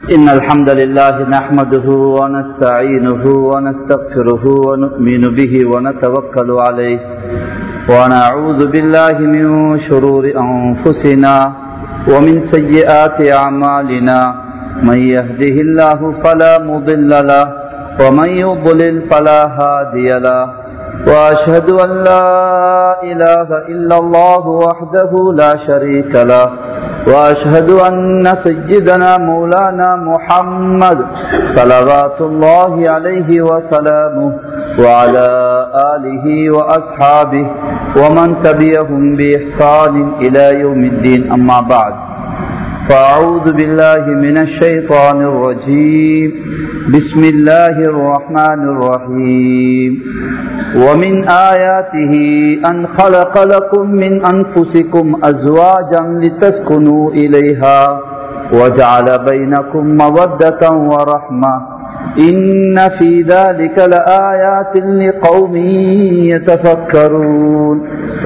إن الحمد لله نحمده ونستعينه ونستغفره ونؤمن به ونتوكل عليه ونعوذ بالله من شرور أنفسنا ومن سيئات أعمالنا من يهده الله فلا مضل له ومن يضلل فلا هادي له وأشهد أن لا إله إلا الله وحده لا شريك له وأشهد أن سيدنا مولانا محمد صلوات الله عليه وسلامه وعلى آله وأصحابه ومن تبعهم بإحسان إلى يوم الدين أما بعد فأعوذ بالله من الشيطان الرجيم بسم الله الرحمن الرحيم ومن آياته أن خلق لكم من أنفسكم أزواجا لتسكنوا إليها وجعل بينكم مودة ورحمة إن في ذلك لآيات لقوم يتفكرون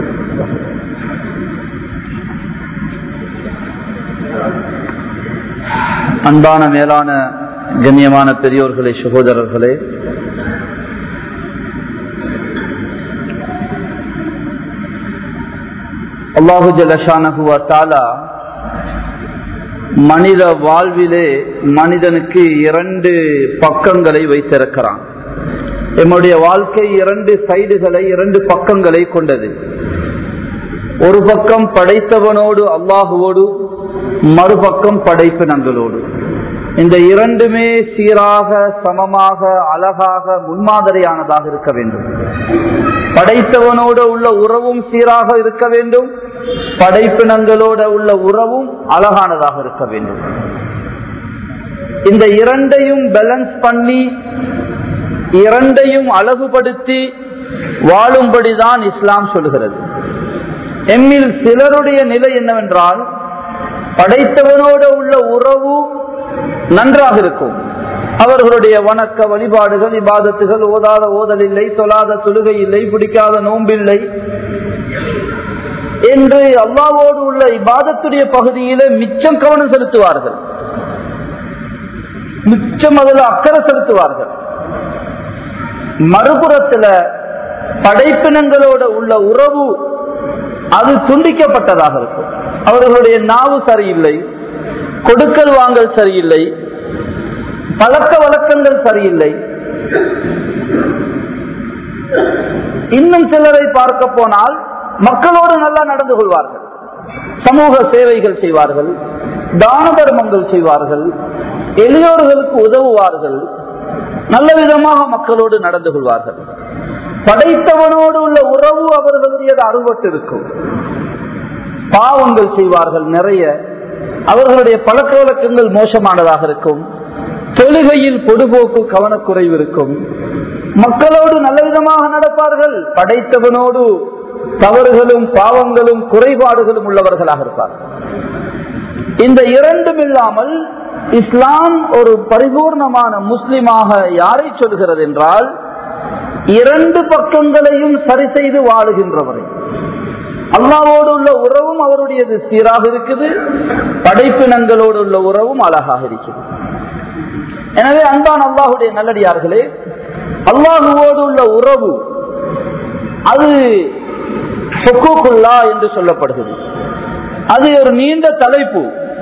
அன்பான மேலான கண்ணியமான பெரியோர்களே சகோதரர்களே அல்லாஹு ஜலஷானகுவா தாலா மனித வாழ்விலே மனிதனுக்கு இரண்டு பக்கங்களை வைத்திருக்கிறான் நம்முடைய வாழ்க்கை இரண்டு சைடுகளை இரண்டு பக்கங்களை கொண்டது ஒரு பக்கம் படைத்தவனோடு அல்லாஹுவோடு மறுபக்கம் படைப்பினங்களோடு இந்த இரண்டுமே சீராக சமமாக அழகாக முன்மாதிரியானதாக இருக்க வேண்டும் படைத்தவனோட உள்ள உறவும் சீராக இருக்க வேண்டும் படைப்பினங்களோட உள்ள உறவும் அழகானதாக இருக்க வேண்டும் இந்த இரண்டையும் பேலன்ஸ் பண்ணி இரண்டையும் அழகுபடுத்தி வாழும்படிதான் இஸ்லாம் சொல்கிறது எம்மில் சிலருடைய நிலை என்னவென்றால் படைத்தவனோட உள்ள உறவு நன்றாக இருக்கும் அவர்களுடைய வணக்க வழிபாடுகள் இபாதத்துகள் ஓதாத ஓதல் இல்லை தொழாத தொழுகை இல்லை பிடிக்காத நோம்பில்லை என்று அல்லாவோடு உள்ள இபாதத்துடைய பகுதியில மிச்சம் கவனம் செலுத்துவார்கள் மிச்சம் அதில் அக்கறை செலுத்துவார்கள் மறுபுறத்துல படைப்பினங்களோட உள்ள உறவு அது துண்டிக்கப்பட்டதாக இருக்கும் அவர்களுடைய நாவு சரியில்லை கொடுக்கல் வாங்கல் சரியில்லை பழக்க வழக்கங்கள் சரியில்லை இன்னும் சிலரை பார்க்க போனால் மக்களோடு நல்லா நடந்து கொள்வார்கள் சமூக சேவைகள் செய்வார்கள் தான தர்மங்கள் செய்வார்கள் எளியோர்களுக்கு உதவுவார்கள் நல்ல விதமாக மக்களோடு நடந்து கொள்வார்கள் படைத்தவனோடு உள்ள உறவு அவர்களுடையது அறுபட்டு இருக்கும் பாவங்கள் செய்வார்கள் நிறைய அவர்களுடைய பழக்க வழக்கங்கள் மோசமானதாக இருக்கும் தொழுகையில் பொதுபோக்கு கவனக்குறைவு இருக்கும் மக்களோடு நல்ல விதமாக நடப்பார்கள் படைத்தவனோடு தவறுகளும் பாவங்களும் குறைபாடுகளும் உள்ளவர்களாக இருப்பார்கள் இந்த இரண்டும் இல்லாமல் இஸ்லாம் ஒரு பரிபூர்ணமான முஸ்லிமாக யாரை சொல்கிறது என்றால் இரண்டு பக்கங்களையும் சரி செய்து வாழுகின்றவரை அல்லாவோடு உள்ள உறவும் அவருடையது சீராக இருக்குது படைப்பினங்களோடு உள்ள உறவும் அழகாக இருக்குது எனவே அன்பான் அல்லாஹுடைய நல்லடியார்களே அல்லாஹுவோடு உள்ள உறவு அது சொக்குல்லா என்று சொல்லப்படுகிறது அது ஒரு நீண்ட தலைப்பு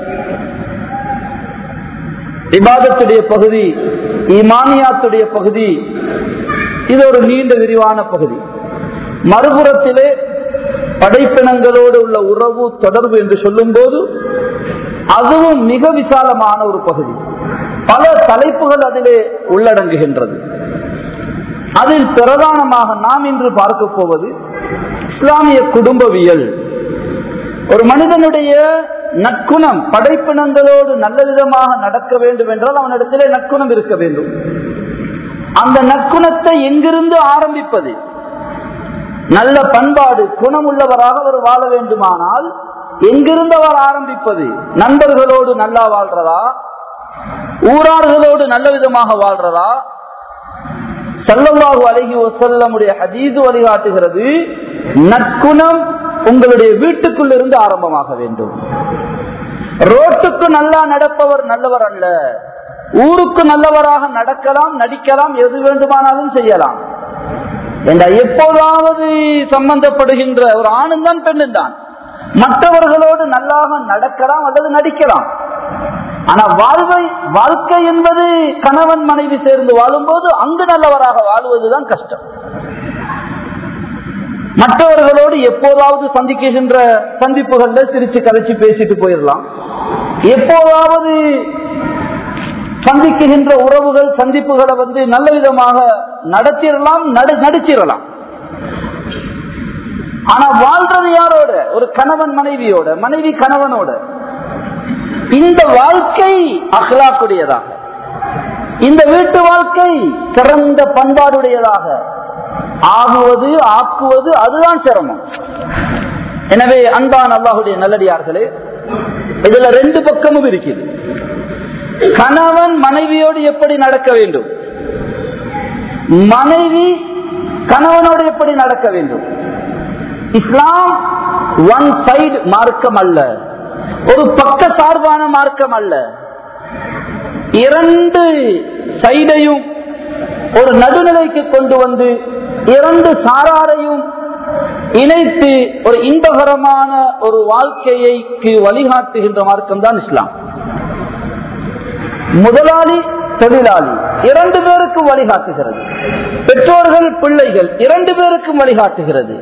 இபாதத்துடைய பகுதி ஈமானியாத்துடைய பகுதி இது ஒரு நீண்ட விரிவான பகுதி மறுபுறத்திலே படைப்பினங்களோடு உள்ள உறவு தொடர்பு என்று சொல்லும் போது அதுவும் மிக விசாலமான ஒரு பகுதி பல தலைப்புகள் அதிலே உள்ளடங்குகின்றது அதில் பிரதானமாக நாம் இன்று பார்க்க போவது இஸ்லாமிய குடும்பவியல் ஒரு மனிதனுடைய நற்குணம் படைப்பினங்களோடு நல்ல விதமாக நடக்க வேண்டும் என்றால் அவனிடத்திலே நற்குணம் இருக்க வேண்டும் அந்த நற்குணத்தை எங்கிருந்து ஆரம்பிப்பது நல்ல பண்பாடு குணம் உள்ளவராக அவர் வாழ வேண்டுமானால் எங்கிருந்து அவர் ஆரம்பிப்பது நண்பர்களோடு நல்லா வாழ்றதா ஊரார்களோடு நல்ல விதமாக வாழ்றதா சல்லல்லாஹு அலஹி வசல்லமுடைய ஹதீது ரோட்டுக்கு நல்லா நடப்பவர் நல்லவர் அல்ல ஊருக்கு நல்லவராக நடக்கலாம் நடிக்கலாம் எது வேண்டுமானாலும் செய்யலாம் என்ற எப்போதாவது சம்பந்தப்படுகின்ற ஒரு ஆணும் தான் பெண்ணும் தான் மற்றவர்களோடு நல்லாக நடக்கலாம் அல்லது நடிக்கலாம் ஆனா வாழ்வை வாழ்க்கை என்பது கணவன் மனைவி சேர்ந்து வாழும்போது அங்கு நல்லவராக வாழ்வதுதான் கஷ்டம் மற்றவர்களோடு எப்போதாவது சந்திக்கின்ற சந்திப்புகள்ல சிரிச்சு கதைச்சு பேசிட்டு போயிடலாம் எப்போதாவது சந்திக்குகின்ற உறவுகள் சந்திப்புகளை வந்து நல்ல விதமாக நடத்திடலாம் நடிச்சிடலாம் ஆனா வாழ்றது யாரோட ஒரு கணவன் மனைவியோட மனைவி கணவனோட இந்த வாழ்க்கை அகலாக்குடையதாக இந்த வீட்டு வாழ்க்கை சிறந்த பண்பாடுடையதாக ஆகுவது ஆக்குவது அதுதான் சிரமம் எனவே அன்பான் அல்லாஹுடைய நல்லடியார்களே இதுல ரெண்டு பக்கமும் இருக்குது கணவன் மனைவியோடு எப்படி நடக்க வேண்டும் மனைவி கணவனோடு எப்படி நடக்க வேண்டும் இஸ்லாம் ஒன் சைடு மார்க்கம் அல்ல ஒரு பக்க சார்பான மார்க்கம் அல்ல இரண்டு சைடையும் ஒரு நடுநிலைக்கு கொண்டு வந்து இரண்டு சாராரையும் இணைத்து ஒரு இன்பகரமான ஒரு வாழ்க்கையைக்கு வழிகாட்டுகின்ற மார்க்கம் தான் இஸ்லாம் முதலாளி தொழிலாளி இரண்டு பேருக்கும் வழிகாட்டுகிறது பெற்றோர்கள் பிள்ளைகள் இரண்டு பேருக்கும் வழிகாட்டுகிறது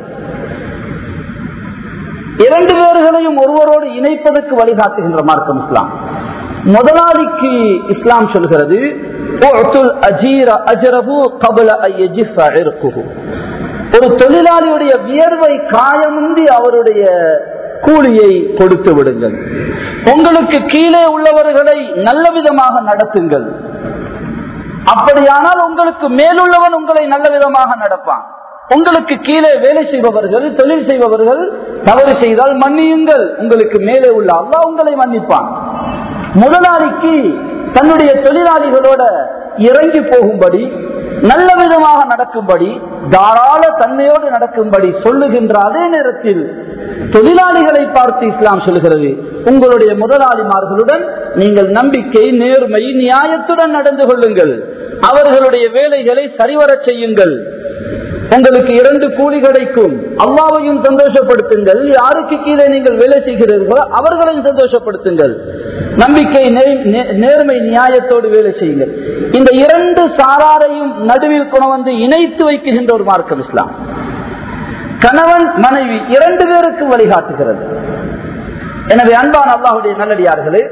இரண்டு பேர்களையும் ஒருவரோடு இணைப்பதற்கு வழிகாட்டுகின்ற மார்க்கம் இஸ்லாம் முதலாளிக்கு இஸ்லாம் சொல்கிறது ஒரு தொழிலாளியுடைய வியர்வை காயமுந்தி அவருடைய கூலியை கொடுத்து விடுங்கள் உங்களுக்கு கீழே உள்ளவர்களை நல்ல விதமாக நடத்துங்கள் அப்படியானால் உங்களுக்கு மேலுள்ளவன் உங்களை நல்ல விதமாக நடப்பான் உங்களுக்கு கீழே வேலை செய்பவர்கள் தொழில் செய்பவர்கள் தவறு செய்தால் மன்னியுங்கள் உங்களுக்கு மேலே உள்ள அல்லா உங்களை மன்னிப்பான் முதலாளிக்கு தன்னுடைய தொழிலாளிகளோட இறங்கி போகும்படி நல்ல விதமாக நடக்கும்படி தாராள தன்மையோடு நடக்கும்படி சொல்லுகின்ற அதே நேரத்தில் தொழிலாளிகளை பார்த்து இஸ்லாம் சொல்கிறது உங்களுடைய முதலாளிமார்களுடன் நீங்கள் நம்பிக்கை நேர்மை நியாயத்துடன் நடந்து கொள்ளுங்கள் அவர்களுடைய வேலைகளை சரிவரச் செய்யுங்கள் உங்களுக்கு இரண்டு கூலி கிடைக்கும் அல்லாவையும் சந்தோஷப்படுத்துங்கள் யாருக்கு கீழே நீங்கள் வேலை செய்கிறீர்களோ அவர்களையும் சந்தோஷப்படுத்துங்கள் நம்பிக்கை நேர்மை நியாயத்தோடு வேலை செய்யுங்கள் இந்த இரண்டு சாராரையும் நடுவில் கொண்டு வந்து இணைத்து வைக்கின்ற ஒரு மார்க்கம் இஸ்லாம் கணவன் மனைவி இரண்டு பேருக்கு வழிகாட்டுகிறது எனவே அன்பான அல்லாஹுடைய நல்லடியார்களே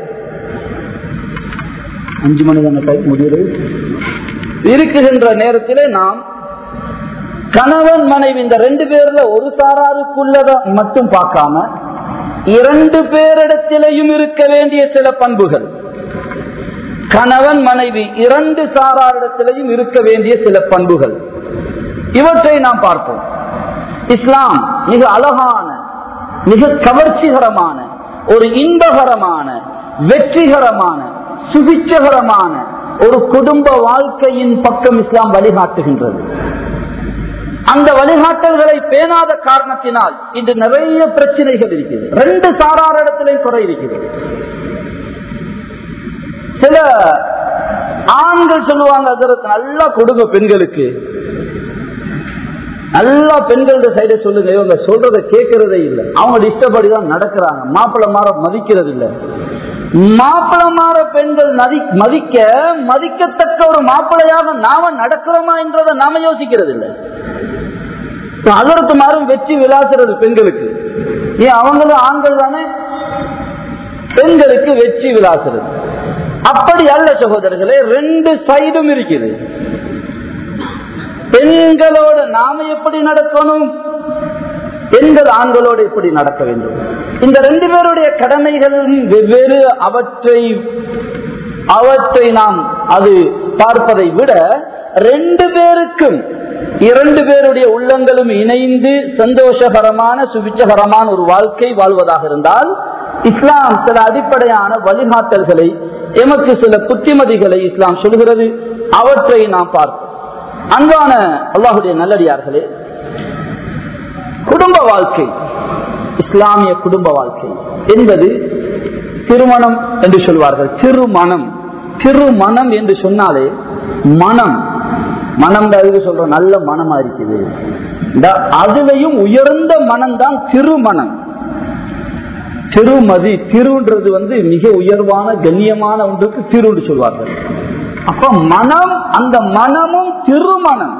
அஞ்சு மணி தானே முடிவு இருக்குகின்ற நேரத்திலே நாம் கணவன் மனைவி இந்த ரெண்டு பேர்ல ஒரு சாராருக்குள்ளத மட்டும் பார்க்காம இரண்டு பேரிடத்திலையும் இருக்க வேண்டிய சில பண்புகள் கணவன் மனைவி இரண்டு சாராரிடத்திலையும் இருக்க வேண்டிய சில பண்புகள் இவற்றை நாம் பார்ப்போம் இஸ்லாம் மிக அழகான மிக கவர்ச்சிகரமான ஒரு இன்பகரமான வெற்றிகரமான சுபிச்சகரமான ஒரு குடும்ப வாழ்க்கையின் பக்கம் இஸ்லாம் வழிகாட்டுகின்றது அந்த வழிகாட்டல்களை பேணாத காரணத்தினால் இன்று நிறைய பிரச்சனைகள் இருக்கிறது ரெண்டு சாரார் இடத்திலே குறை இருக்கிறது சில ஆண்கள் சொல்லுவாங்க அதற்கு நல்லா கொடுங்க பெண்களுக்கு நல்லா பெண்களோட சைட சொல்லுங்க இவங்க சொல்றத கேட்கறதே இல்லை அவங்க இஷ்டப்படிதான் நடக்கிறாங்க மாப்பிள்ள மாற மதிக்கிறது இல்லை மாப்பிள்ள மாற பெண்கள் மதிக்க மதிக்கத்தக்க ஒரு மாப்பிள்ளையாக நாம நடக்கிறோமா என்றதை நாம யோசிக்கிறது இல்லை அதற்கு மாறும் வெற்றி விளாசுறது பெண்களுக்கு ஏன் அவங்களும் ஆண்கள் தானே பெண்களுக்கு வெற்றி விளாசுறது அப்படி அல்ல சகோதரர்களே ரெண்டு சைடும் இருக்குது பெண்களோடு நாம எப்படி நடக்கணும் பெண்கள் ஆண்களோடு எப்படி நடக்க வேண்டும் இந்த ரெண்டு பேருடைய கடமைகளும் வெவ்வேறு அவற்றை அவற்றை நாம் அது பார்ப்பதை விட ரெண்டு பேருக்கும் இரண்டு பேருடைய உள்ளங்களும் இணைந்து சந்தோஷகரமான சுபிச்சகரமான ஒரு வாழ்க்கை வாழ்வதாக இருந்தால் இஸ்லாம் சில அடிப்படையான வழிகாட்டல்களை எமக்கு சில புத்திமதிகளை இஸ்லாம் சொல்கிறது அவற்றை நாம் பார்ப்போம் அன்பான அல்லாஹுடைய நல்லடியார்களே குடும்ப வாழ்க்கை இஸ்லாமிய குடும்ப வாழ்க்கை என்பது திருமணம் என்று சொல்வார்கள் திருமணம் திருமணம் என்று சொன்னாலே மனம் மனம் அதுக்கு சொல்றோம் நல்ல மனமா இருக்குது இந்த அதுலயும் உயர்ந்த மனம் தான் திருமணம் திருமதி திருன்றது வந்து மிக உயர்வான கண்ணியமான ஒன்றுக்கு திருன்னு சொல்வார்கள் அப்ப மனம் அந்த மனமும் திருமணம்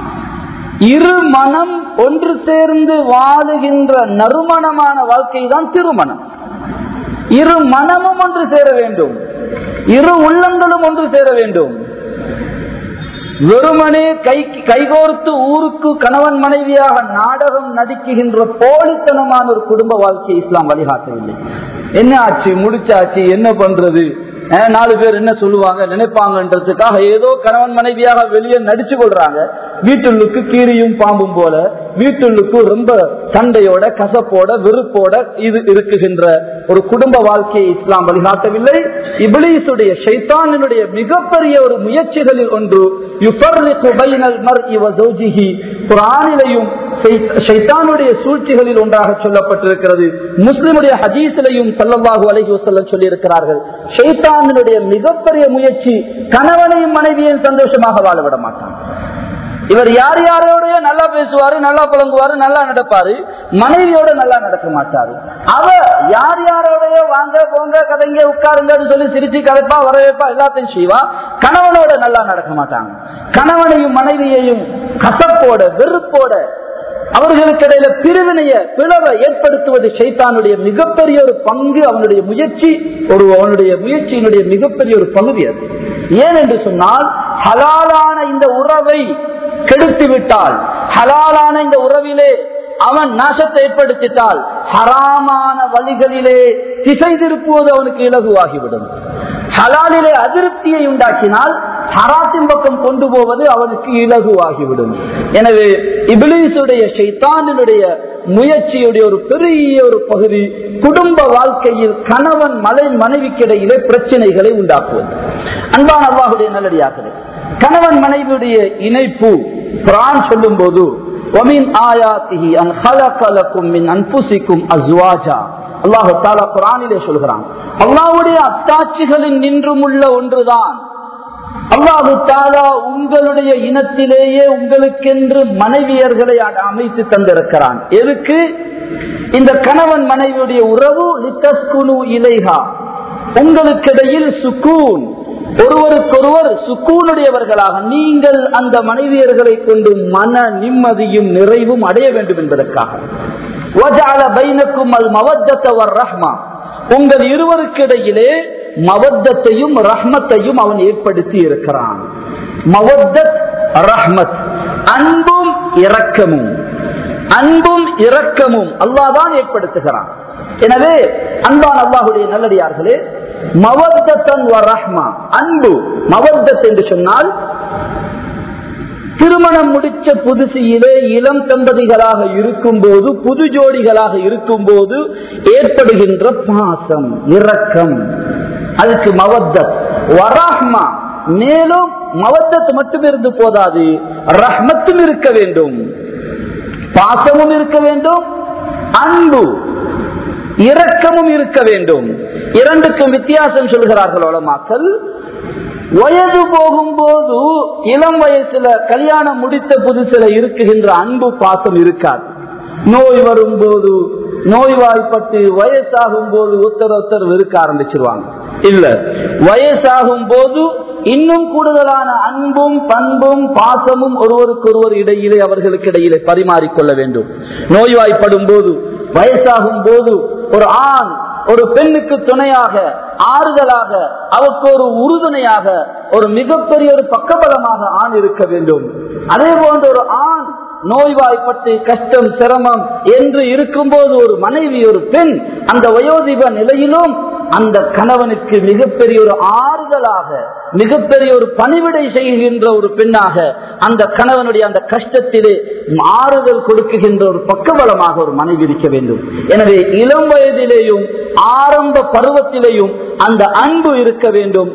இரு மனம் ஒன்று சேர்ந்து வாழுகின்ற நறுமணமான வாழ்க்கை தான் திருமணம் இரு மனமும் ஒன்று சேர வேண்டும் இரு உள்ளங்களும் ஒன்று சேர வேண்டும் வெறுமனே கை கைகோர்த்து ஊருக்கு கணவன் மனைவியாக நாடகம் நடிக்குகின்ற போலித்தனமான ஒரு குடும்ப வாழ்க்கையை இஸ்லாம் வழிகாட்டவில்லை என்ன ஆச்சு முடிச்சாச்சு என்ன பண்றது அஹ், நாலு பேர் என்ன சொல்லுவாங்க நினைப்பாங்கன்றதுக்காக ஏதோ கணவன் மனைவியாக வெளியே நடிச்சு கொள்றாங்க வீட்டுள்ளுக்கு கீரியும் பாம்பும் போல வீட்டுள்ளுக்கு ரொம்ப சண்டையோட கசப்போட வெறுப்போட இது இருக்குகின்ற ஒரு குடும்ப வாழ்க்கையை இஸ்லாம் வழிகாட்டவில்லை இபிலீசுடைய ஷைத்தானினுடைய மிகப்பெரிய ஒரு முயற்சிகளில் ஒன்று யுஃபர்ரிகு பைனல் மர்இ வ ஜௌஜிஹி குர்ஆனிலேயும் ஷை- ஷைத்தானுடைய சூழ்ச்சிகளில் ஒன்றாக சொல்லப்பட்டிருக்கிறது முஸ்லிமுடைய ஹதீஸிலையும் ஸல்லல்லாஹு அலைஹி வஸல்லம் சொல்லி இருக்கிறார்கள் ஷைத்தானினுடைய மிகப்பெரிய முயற்சி கணவனையும் மனைவியையும் சந்தோஷமாக வாழ விட மாட்டான் இவர் யார் யாரோடய நல்லா பேசுவாரு நல்லா புலங்குவாரு நல்லா நடப்பாரு மனைவியோட நல்லா நடக்க மாட்டாரு அவ யார் யாரோடய வாங்க போங்க கதைங்க உட்காருங்கன்னு சொல்லி சிரிச்சு கதைப்பா வரவேப்பா எல்லாத்தையும் செய்வா கணவனோட நல்லா நடக்க மாட்டாங்க கணவனையும் மனைவியையும் கசப்போட வெறுப்போட அவர்களுக்கு இடையில பிரிவினைய பிளவை ஏற்படுத்துவது சைத்தானுடைய மிகப்பெரிய ஒரு பங்கு அவனுடைய முயற்சி ஒரு அவனுடைய முயற்சியினுடைய மிகப்பெரிய ஒரு பகுதி அது ஏன் என்று சொன்னால் ஹலாலான இந்த உறவை கெடுத்து விட்டால் ஹலாலான இந்த உறவிலே அவன் நாசத்தை ஏற்படுத்திட்டால் ஹராமான வழிகளிலே திசை திருப்புவது அவனுக்கு இலகுவாகிவிடும் ஹலாலிலே அதிருப்தியை உண்டாக்கினால் ஹராத்தின் பக்கம் கொண்டு போவது அவனுக்கு இலகுவாகிவிடும் எனவே இபிலீசுடைய ஷைத்தானினுடைய முயற்சியுடைய ஒரு பெரிய ஒரு பகுதி குடும்ப வாழ்க்கையில் கணவன் மலை மனைவிக்கிடையிலே பிரச்சனைகளை உண்டாக்குவது அன்பான அல்லாஹுடைய நல்லடியார்களே கணவன் மனைவியுடைய இணைப்பு குரான் சொல்லும் போது وَمِنْ آيَاتِهِ أَنْ خَلَقَ لَكُم مِّنْ أَنفُسِكُمْ أَزْوَاجًا அல்லாஹ் தஆலா குர்ஆனிலே சொல்கிறான் அல்லாஹ்வுடைய அத்தாட்சிகளில் நின்றும் உள்ள ஒன்றுதான் அல்லாஹு தாலா உங்களுடைய இனத்திலேயே உங்களுக்கென்று மனைவியர்களை அ- அமைத்து தந்திருக்கிறான் எதுக்கு இந்த கணவன் மனைவியுடைய உறவு லித்தஸ்குனு இலைஹா உங்களுக்கிடையில் சுக்கூன் ஒருவருக்கொருவர் சுக்கூனுடையவர்களாக நீங்கள் அந்த மனைவியர்களை கொண்டு மன நிம்மதியும் நிறைவும் அடைய வேண்டும் என்பதற்காக وَجَعَلَ بَيْنَكُمَ الْمَوَدَّةَ وَالرَّحْمَةَ உங்கள் இருவருக்கிடையிலே மவத்தத்தையும் ரஹ்மத்தையும் அவன் ஏற்படுத்தி இருக்கிறான் மவத்தத் ரஹ்மத் அன்பும் இரக்கமும் அன்பும் இரக்கமும் அல்லாதான் ஏற்படுத்துகிறான் எனவே அன்பான் அல்லாஹுடைய நல்லடியார்களே மவத்தன் ரஹ்மா அன்பு மவத்தத் என்று சொன்னால் திருமணம் முடிச்ச புதுசியிலே இளம் தம்பதிகளாக இருக்கும் போது புது ஜோடிகளாக இருக்கும் போது ஏற்படுகின்ற பாசம் இரக்கம் அதுக்கு மவத்தத் வரஹ்மா மேலும் மவத்தத் மட்டும் இருந்து போதாது ரஹ்மத்தும் இருக்க வேண்டும் பாசமும் இருக்க வேண்டும் அன்பு இரக்கமும் இருக்க வேண்டும் இரண்டுக்கும் வித்தியாசம் சொல்கிறார்கள் உலமாக்கள் வயது போகும்போது இளம் வயசுல கல்யாணம் முடித்த புதுசுல இருக்குகின்ற அன்பு பாசம் இருக்காது நோய் வரும்போது நோய்வாய்ப்பட்டு வயசாகும் போது ஒருத்தர் ஒருத்தர் வெறுக்க ஆரம்பிச்சிருவாங்க இல்ல வயசாகும் போது இன்னும் கூடுதலான அன்பும் பண்பும் பாசமும் ஒருவருக்கொருவர் இடையிலே அவர்களுக்கு இடையிலே பரிமாறிக்கொள்ள வேண்டும் நோய்வாய்ப்படும் போது வயசாகும் போது ஒரு ஆண் ஒரு பெண்ணுக்கு துணையாக ஆறுதலாக அவருக்கு ஒரு உறுதுணையாக ஒரு மிகப்பெரிய ஒரு பக்கபலமாக ஆண் இருக்க வேண்டும் அதே போன்ற ஒரு ஆண் நோய்வாய்ப்பட்டு கஷ்டம் சிரமம் என்று இருக்கும்போது ஒரு மனைவி ஒரு பெண் அந்த வயோதிப நிலையிலும் அந்த கணவனுக்கு மிகப்பெரிய ஒரு ஆறுதலாக மிகப்பெரிய ஒரு பணிவிடை செய்கின்ற ஒரு பெண்ணாக அந்த கணவனுடைய அந்த கஷ்டத்திலே ஆறுதல் கொடுக்குகின்ற ஒரு பக்கபலமாக ஒரு மனைவி இருக்க வேண்டும் எனவே இளம் வயதிலேயும் ஆரம்ப பருவத்திலேயும் அந்த அன்பு இருக்க வேண்டும்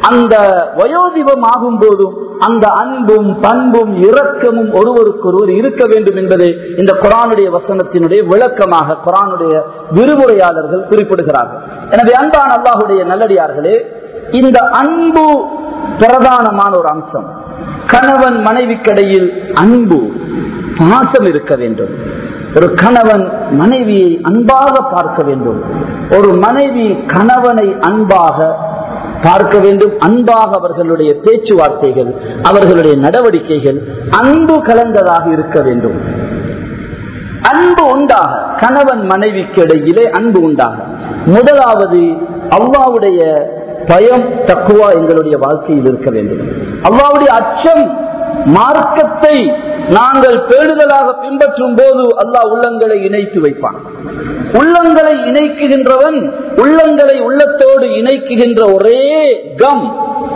அந்த வயோதிபம் ஆகும் போதும் அந்த அன்பும் பண்பும் இரக்கமும் ஒருவருக்கொருவர் இருக்க வேண்டும் என்பது இந்த குரானுடைய வசனத்தினுடைய விளக்கமாக குரானுடைய விரிவுரையாளர்கள் குறிப்பிடுகிறார்கள் எனவே அன்பான அல்லாஹுடைய நல்லடியார்களே இந்த அன்பு பிரதானமான ஒரு அம்சம் கணவன் மனைவிக்கிடையில் அன்பு பாசம் இருக்க வேண்டும் ஒரு கணவன் மனைவியை அன்பாக பார்க்க வேண்டும் ஒரு மனைவி கணவனை அன்பாக பார்க்க வேண்டும் அன்பாக அவர்களுடைய பேச்சுவார்த்தைகள் அவர்களுடைய நடவடிக்கைகள் அன்பு கலந்ததாக இருக்க வேண்டும் அன்பு உண்டாக கணவன் மனைவிக்கு இடையிலே அன்பு உண்டாக முதலாவது அல்லாவுடைய பயம் தக்குவா எங்களுடைய வாழ்க்கையில் இருக்க வேண்டும் அல்லாவுடைய அச்சம் மார்க்கத்தை நாங்கள் பேடுதலாக பின்பற்றும் போது அல்லாஹ் உள்ளங்களை இணைத்து வைப்பான் உள்ளங்களை இணைக்குகின்றவன் உள்ளங்களை உள்ளத்தோடு இணைக்குகின்ற ஒரே கம்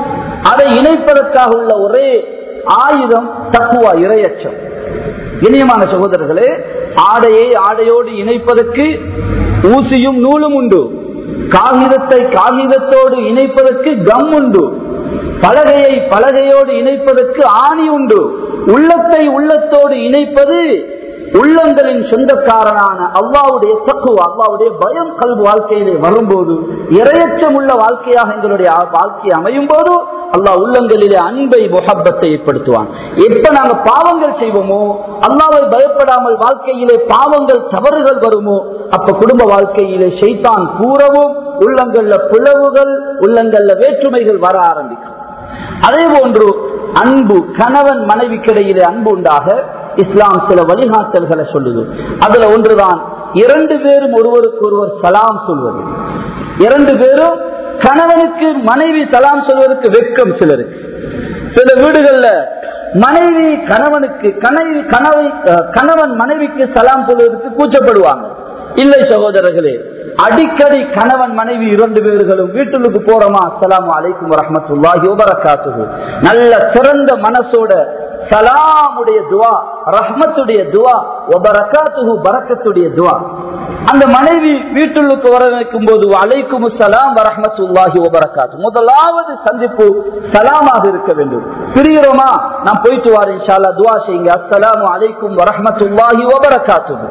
அதை இணைப்பதற்காக உள்ள ஒரே ஆயுதம் தக்குவா இரையச்சம் இனியமான சகோதரர்களே ஆடையை ஆடையோடு இணைப்பதற்கு ஊசியும் நூலும் உண்டு காகிதத்தை காகிதத்தோடு இணைப்பதற்கு கம் உண்டு பலகையை பலகையோடு இணைப்பதற்கு ஆணி உண்டு உள்ளத்தை உள்ளத்தோடு இணைப்பது உள்ளங்களின் சொந்தக்காரனான அல்லாவுடைய தக்குவ அல்லாவுடைய பயம் கல்வி வாழ்க்கையிலே வரும்போது இரையச்சம் உள்ள வாழ்க்கையாக எங்களுடைய வாழ்க்கை அமையும் போது அல்லாஹ் உள்ளங்களிலே அன்பை முகப்பத்தை ஏற்படுத்துவான் எப்ப நாங்க பாவங்கள் செய்வோமோ அல்லாவை பயப்படாமல் வாழ்க்கையிலே பாவங்கள் தவறுகள் வருமோ அப்ப குடும்ப வாழ்க்கையிலே செய்தான் கூறவும் உள்ளங்கள்ல பிளவுகள் உள்ளங்கள்ல வேற்றுமைகள் வர ஆரம்பிக்கும் அதே போன்று அன்பு கணவன் மனைவிக்கிடையிலே அன்பு உண்டாக இஸ்லாம் சில வழிகாட்டல்களை சொல்லுது அதுல ஒன்றுதான் இரண்டு பேரும் ஒருவருக்கு ஒருவர் சலாம் சொல்வது இரண்டு பேரும் கணவனுக்கு மனைவி சலாம் சொல்வதற்கு வெக்கம் சிலருக்கு சில வீடுகள்ல மனைவி கணவனுக்கு கனவி கனவை கணவன் மனைவிக்கு சலாம் சொல்வதற்கு கூச்சப்படுவாங்க இல்லை சகோதரர்களே அடிக்கடி கணவன் மனைவி இரண்டு பேர்களும் வீட்டுக்கு போறோமா அஸ்லாம் அலைக்கும் வரமத்துல்லாஹி வபரகாத்துஹு நல்ல சிறந்த மனசோட சலாமுடைய துவா ரஹ்மத்துடைய துவா ஒபரகாத்துஹு பரக்கத்துடைய துவா அந்த மனைவி வீட்டுக்கு வர வைக்கும் போது அலைக்கும் சலாம் வரமத்துல்லாஹி வபரகாத்து முதலாவது சந்திப்பு சலாமாக இருக்க வேண்டும் பிரிகிறோமா நான் போயிட்டு வரேன் இன்ஷால்லா துவா செய்யுங்க அஸ்ஸலாமு அலைக்கும் வரமத்துல்லாஹி வபரகாத்துஹு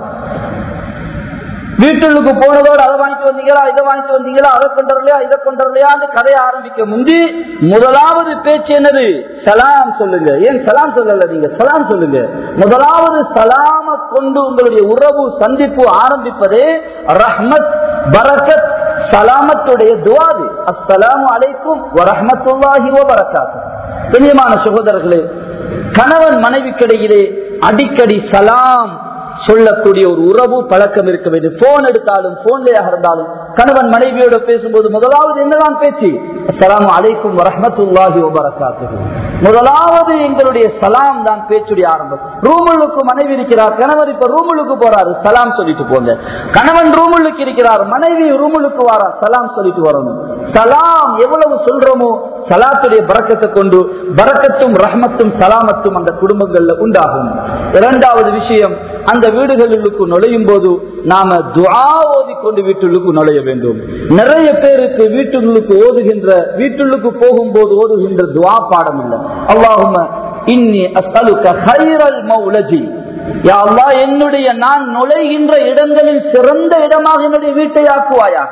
வீட்டுக்கு போனதோடு அதை வாங்கிட்டு வந்தீங்களா இதை வாங்கிட்டு வந்தீங்களா அதை கொண்டறலையா இதை கொண்டறலையான்னு கதையை ஆரம்பிக்க முந்தி முதலாவது பேச்சு என்னது சலாம் சொல்லுங்க ஏன் சலாம் சொல்லல நீங்க சலாம் சொல்லுங்க முதலாவது சலாம கொண்டு உங்களுடைய உறவு சந்திப்பு ஆரம்பிப்பதே ரஹ்மத் பரக்கத் சலாமத்துடைய துவாது அஸ்ஸலாமு அலைக்கும் வரஹமத்துல்லாஹி வபரகாத்து கண்ணியமான சகோதரர்களே கணவன் மனைவிக்கிடையிலே அடிக்கடி சலாம் சொல்லக்கூடிய ஒரு உறவு பழக்கம் இருக்க வேண்டும் போன் எடுத்தாலும் போன்லயாக இருந்தாலும் கணவன் மனைவியோட பேசும்போது முதலாவது என்னதான் பேச்சு அஸ்லாம் அலைக்கும் வரமத்துல்லாஹி வபரகாத்து முதலாவது எங்களுடைய சலாம் தான் பேச்சுடைய ஆரம்பம் ரூமுள்ளுக்கு மனைவி இருக்கிறார் கணவர் இப்ப ரூமுள்ளுக்கு போறாரு சலாம் சொல்லிட்டு போங்க கணவன் ரூமுள்ளுக்கு இருக்கிறார் மனைவி ரூமுள்ளுக்கு வாரா சலாம் சொல்லிட்டு வரணும் சலாம் எவ்வளவு சொல்றோமோ சலாத்துடைய பறக்கத்தை கொண்டு பறக்கத்தும் ரஹமத்தும் சலாமத்தும் அந்த குடும்பங்கள்ல உண்டாகும் இரண்டாவது விஷயம் அந்த வீடுகளுக்கு நுழையும் போது நாம துவா ஓதி கொண்டு வீட்டுக்கு நுழைய வேண்டும் நிறைய பேருக்கு வீட்டுகளுக்கு ஓதுகின்ற வீட்டுக்கு போகும்போது ஓதுகின்ற துவா பாடம் இல்லை அல்லாஹும இன்னி அஸ்தலுக்க ஹைரல் மௌலஜி யா அல்லாஹ் என்னுடைய நான் நுழைகின்ற இடங்களில் சிறந்த இடமாக என்னுடைய வீட்டை ஆக்குவாயாக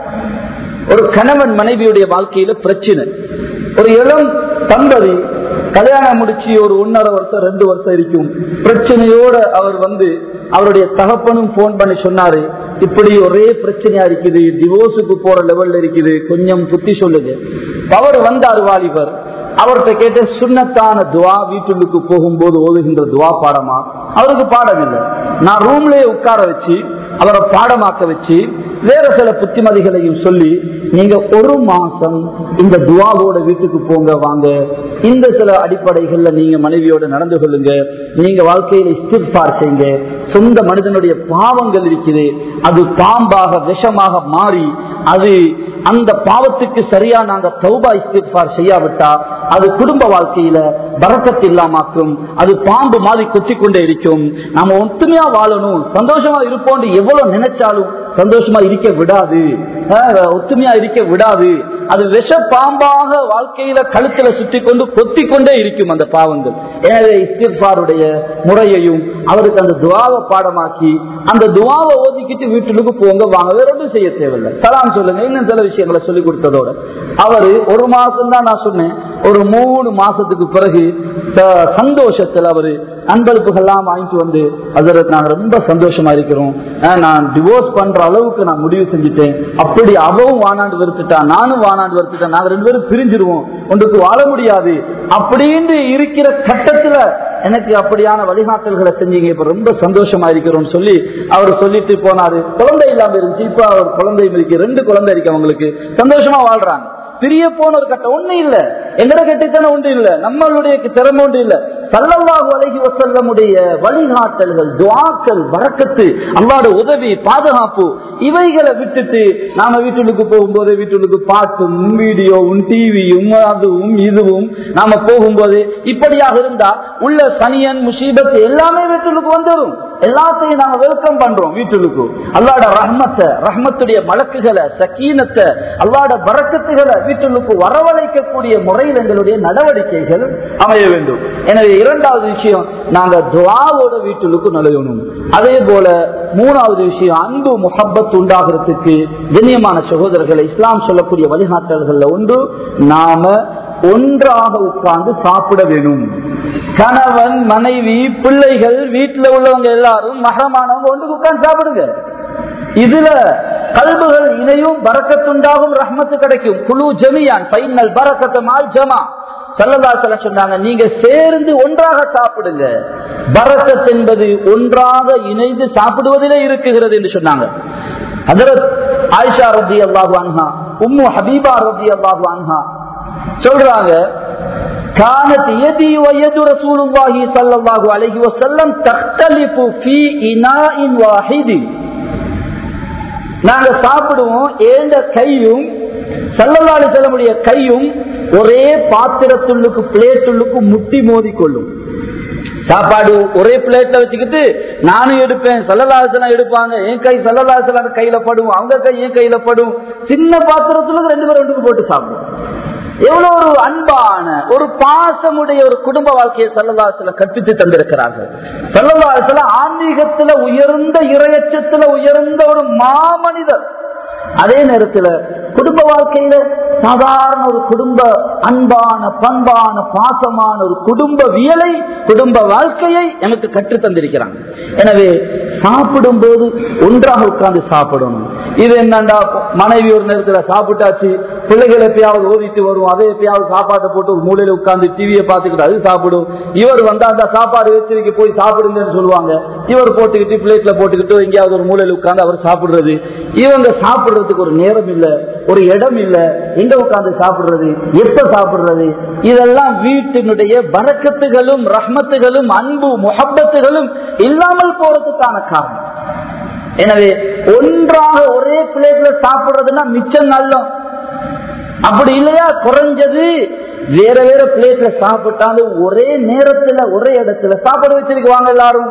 ஒரு கணவன் மனைவியுடைய வாழ்க்கையில பிரச்சனை ஒரு இளம் தம்பதி கல்யாணம் முடிச்சு ஒரு ஒன்னரை வருஷம் ரெண்டு வருஷம் இருக்கும் பிரச்சனையோட அவர் வந்து அவருடைய தகப்பனும் போன் பண்ணி சொன்னாரு இப்படி ஒரே பிரச்சனையா இருக்குது டிவோர்ஸுக்கு போற லெவல்ல இருக்குது கொஞ்சம் புத்தி சொல்லுங்க அவர் வந்தார் வாலிபர் அவர்கிட்ட கேட்ட சுண்ணத்தான துவா வீட்டுக்கு போகும்போது ஓதுகின்ற துவா பாடமா அவருக்கு பாடம் இல்லை நான் ரூம்லயே உட்கார வச்சு அவரை பாடமாக்க வச்சு வேற சில புத்திமதிகளையும் சொல்லி நீங்க ஒரு மாசம் இந்த துவாவோட வீட்டுக்கு போங்க வாங்க இந்த சில அடிப்படைகள்ல நீங்க மனைவியோட நடந்து கொள்ளுங்க நீங்க வாழ்க்கையில இஸ்திர்பார் செய்யுங்க சொந்த மனிதனுடைய பாவங்கள் இருக்குது அது பாம்பாக விஷமாக மாறி அது அந்த பாவத்துக்கு சரியா நாங்க தௌபா இஸ்திர்பார் செய்யாவிட்டா அது குடும்ப வாழ்க்கையில பறக்கத்து இல்லாமாக்கும் அது பாம்பு மாதிரி கொத்தி கொண்டே இருக்கும் நாம ஒத்துமையா வாழணும் சந்தோஷமா இருப்போம் எவ்வளவு நினைச்சாலும் சந்தோஷமா இருக்க விடாது அஹ், ஒத்துமையா இருக்க விடாது அது விஷ பாம்பாக வாழ்க்கையில கழுத்துல சுற்றி கொண்டு கொத்தி கொண்டே இருக்கும் அந்த பாவங்கள் எனவே இஸ்திஃபாருடைய முறையையும் அவருக்கு அந்த துவாவை பாடமாக்கி அந்த துவாவை ஓதிக்கிட்டு வீட்டுக்கு போங்க வாங்க வேற ஒன்றும் செய்ய தேவையில்லை சலாம் சொல்லுங்க இன்னும் சில விஷயங்களை சொல்லி கொடுத்ததோட அவரு ஒரு மாசம் தான் நான் சொன்னேன் ஒரு மூணு மாசத்துக்கு பிறகு ச- சந்தோஷத்துல அவரு அன்பளிப்புகள்லாம் வாங்கிட்டு வந்து அதற்கு நாங்க ரொம்ப சந்தோஷமா இருக்கிறோம் அஹ் நான் டிவோர்ஸ் பண்ற அளவுக்கு நான் முடிவு செஞ்சுட்டேன் அப்படி அவவும் வானாண்டு வெறுத்துட்டான் நானும் வானாண்டு வெறுத்துட்டேன் நாங்க ரெண்டு பேரும் பிரிஞ்சிருவோம் ஒன்றுக்கு வாழ முடியாது அப்படின்னு இருக்கிற கட்டத்துல எனக்கு அப்படியான வழிகாட்டல்களை செஞ்சீங்க இப்ப ரொம்ப சந்தோஷமா இருக்கிறோம்னு சொல்லி அவர் சொல்லிட்டு போனாரு குழந்தை இல்லாம இருந்துச்சு இப்ப அவர் குழந்தை இருக்கு ரெண்டு குழந்தை இருக்கு அவங்களுக்கு சந்தோஷமா வாழ்றாங்க பிரிய போன ஒரு கட்டம் ஒண்ணு இல்ல எங்கட கட்டித்தனம் ஒன்று இல்ல நம்மளுடைய திறமை ஒன்று இல்ல சல்லல்லாஹு அலைஹி வஸல்லமுடைய வழிகாட்டல்கள் துஆக்கள் வரக்கத்து அல்லாஹ்வுடைய உதவி பாதுகாப்பு இவைகளை விட்டுட்டு நாம வீட்டுக்கு போகும்போது வீட்டுக்கு பாட்டும் வீடியோவும் டிவியும் அதுவும் இதுவும் நாம போகும்போது இப்படியாக இருந்தா உள்ள சனியன் முசீபத் எல்லாமே வீட்டுக்கு வந்துடும் எல்லாத்தையும் நாங்க வெல்கம் பண்றோம் வீட்டுக்கு அல்லாட ரஹ்மத்தை ரஹ்மத்துடைய மலக்குகளை சக்கீனத்தை அல்லாட பறக்கத்துகளை வீட்டுக்கு வரவழைக்கக்கூடிய முறையில் எங்களுடைய நடவடிக்கைகள் அமைய வேண்டும் எனவே இரண்டாவது விஷயம் நாங்க துவாவோட வீட்டுக்கு நுழையணும் அதே போல மூணாவது விஷயம் அன்பு முஹப்பத் உண்டாகிறதுக்கு கண்ணியமான சகோதரர்களை இஸ்லாம் சொல்லக்கூடிய வழிகாட்டல்கள்ல ஒன்று நாம ஒன்றாக உட்கார்ந்து சாப்பிட வேணும் கணவன் மனைவி பிள்ளைகள் வீட்டுல உள்ளவங்க எல்லாரும் மகமானவங்க ஒன்று உட்கார்ந்து சாப்பிடுங்க இதுல கல்புகள் இணையும் பறக்கத்துண்டாகும் ரஹ்மத்து கிடைக்கும் குழு ஜமியான் பைனல் பறக்கத்து மால் ஜமா சல்லதாசல சொன்னாங்க நீங்க சேர்ந்து ஒன்றாக சாப்பிடுங்க பரக்கத் என்பது ஒன்றாக இணைந்து சாப்பிடுவதிலே இருக்குகிறது என்று சொன்னாங்க ஹஜரத் ஆயிஷா ரதி அல்லாஹு அன்ஹா உம்மு ஹபீபா ரதி அல்லாஹு அன்ஹா சொல்றாங்க كانت يدي ويد رسول الله صلى الله عليه وسلم تختلف في إناء واحد நாங்க சாப்பிடுவோம் ஏந்த கையும் சல்லல்லாலி செல்லமுடைய கையும் ஒரே பாத்திரத்துள்ளுக்கு பிளேட்டுள்ளுக்கு முட்டி மோதி கொள்ளும் சாப்பாடு ஒரே பிளேட்ல வச்சுக்கிட்டு நானும் எடுப்பேன் சல்லலாசனம் எடுப்பாங்க என் கை சல்லலாசன கையில படும் அவங்க கை என் கையில படும் சின்ன பாத்திரத்துல ரெண்டு பேரும் ரெண்டுக்கு போட்டு சாப்பிடுவோம் எவ்வளவு ஒரு அன்பான ஒரு பாசமுடைய ஒரு குடும்ப வாழ்க்கையை சல்லதாசல கற்பித்து தந்திருக்கிறார்கள் சல்லதாசல ஆன்மீகத்துல உயர்ந்த இரையச்சத்துல உயர்ந்த ஒரு மாமனிதர் அதே நேரத்துல குடும்ப வாழ்க்கையில சாதாரண ஒரு குடும்ப அன்பான பண்பான பாசமான ஒரு குடும்ப வியலை குடும்ப வாழ்க்கையை எனக்கு கற்று தந்திருக்கிறாங்க எனவே சாப்பிடும் போது ஒன்றாக உட்கார்ந்து சாப்பிடணும் இது என்னண்டா மனைவி ஒரு நேரத்துல சாப்பிட்டாச்சு பிள்ளைகள் எப்பயாவது ஓதிட்டு வரும் அதை எப்பயாவது சாப்பாட்டை போட்டு ஒரு மூலையில உட்கார்ந்து டிவியை பார்த்துக்கிட்டு அது சாப்பிடும் இவர் வந்தா அந்த சாப்பாடு வச்சிருக்க போய் சாப்பிடுங்கன்னு சொல்லுவாங்க இவர் போட்டுக்கிட்டு பிளேட்ல போட்டுக்கிட்டு எங்கேயாவது ஒரு மூலையில உட்கார்ந்து அவர் சாப்பிடுறது இவங்க சாப்பிடுறதுக்கு ஒரு நேரம் இல்ல ஒரு இடம் இல்ல எங்க உட்கார்ந்து சாப்பிடுறது எப்ப சாப்பிடுறது இதெல்லாம் வீட்டினுடைய பறக்கத்துகளும் ரஹ்மத்துகளும் அன்பு முகப்பத்துகளும் இல்லாமல் போறதுக்கான காரணம் எனவே ஒன்றாக ஒரே பிளேட்ல சாப்பிடுறதுன்னா மிச்சம் நல்லம் அப்படி இல்லையா குறைஞ்சது வேற வேற பிளேட்ல சாப்பிட்டாலும் ஒரே நேரத்துல ஒரே இடத்துல சாப்பாடு வச்சிருக்குவாங்க எல்லாரும்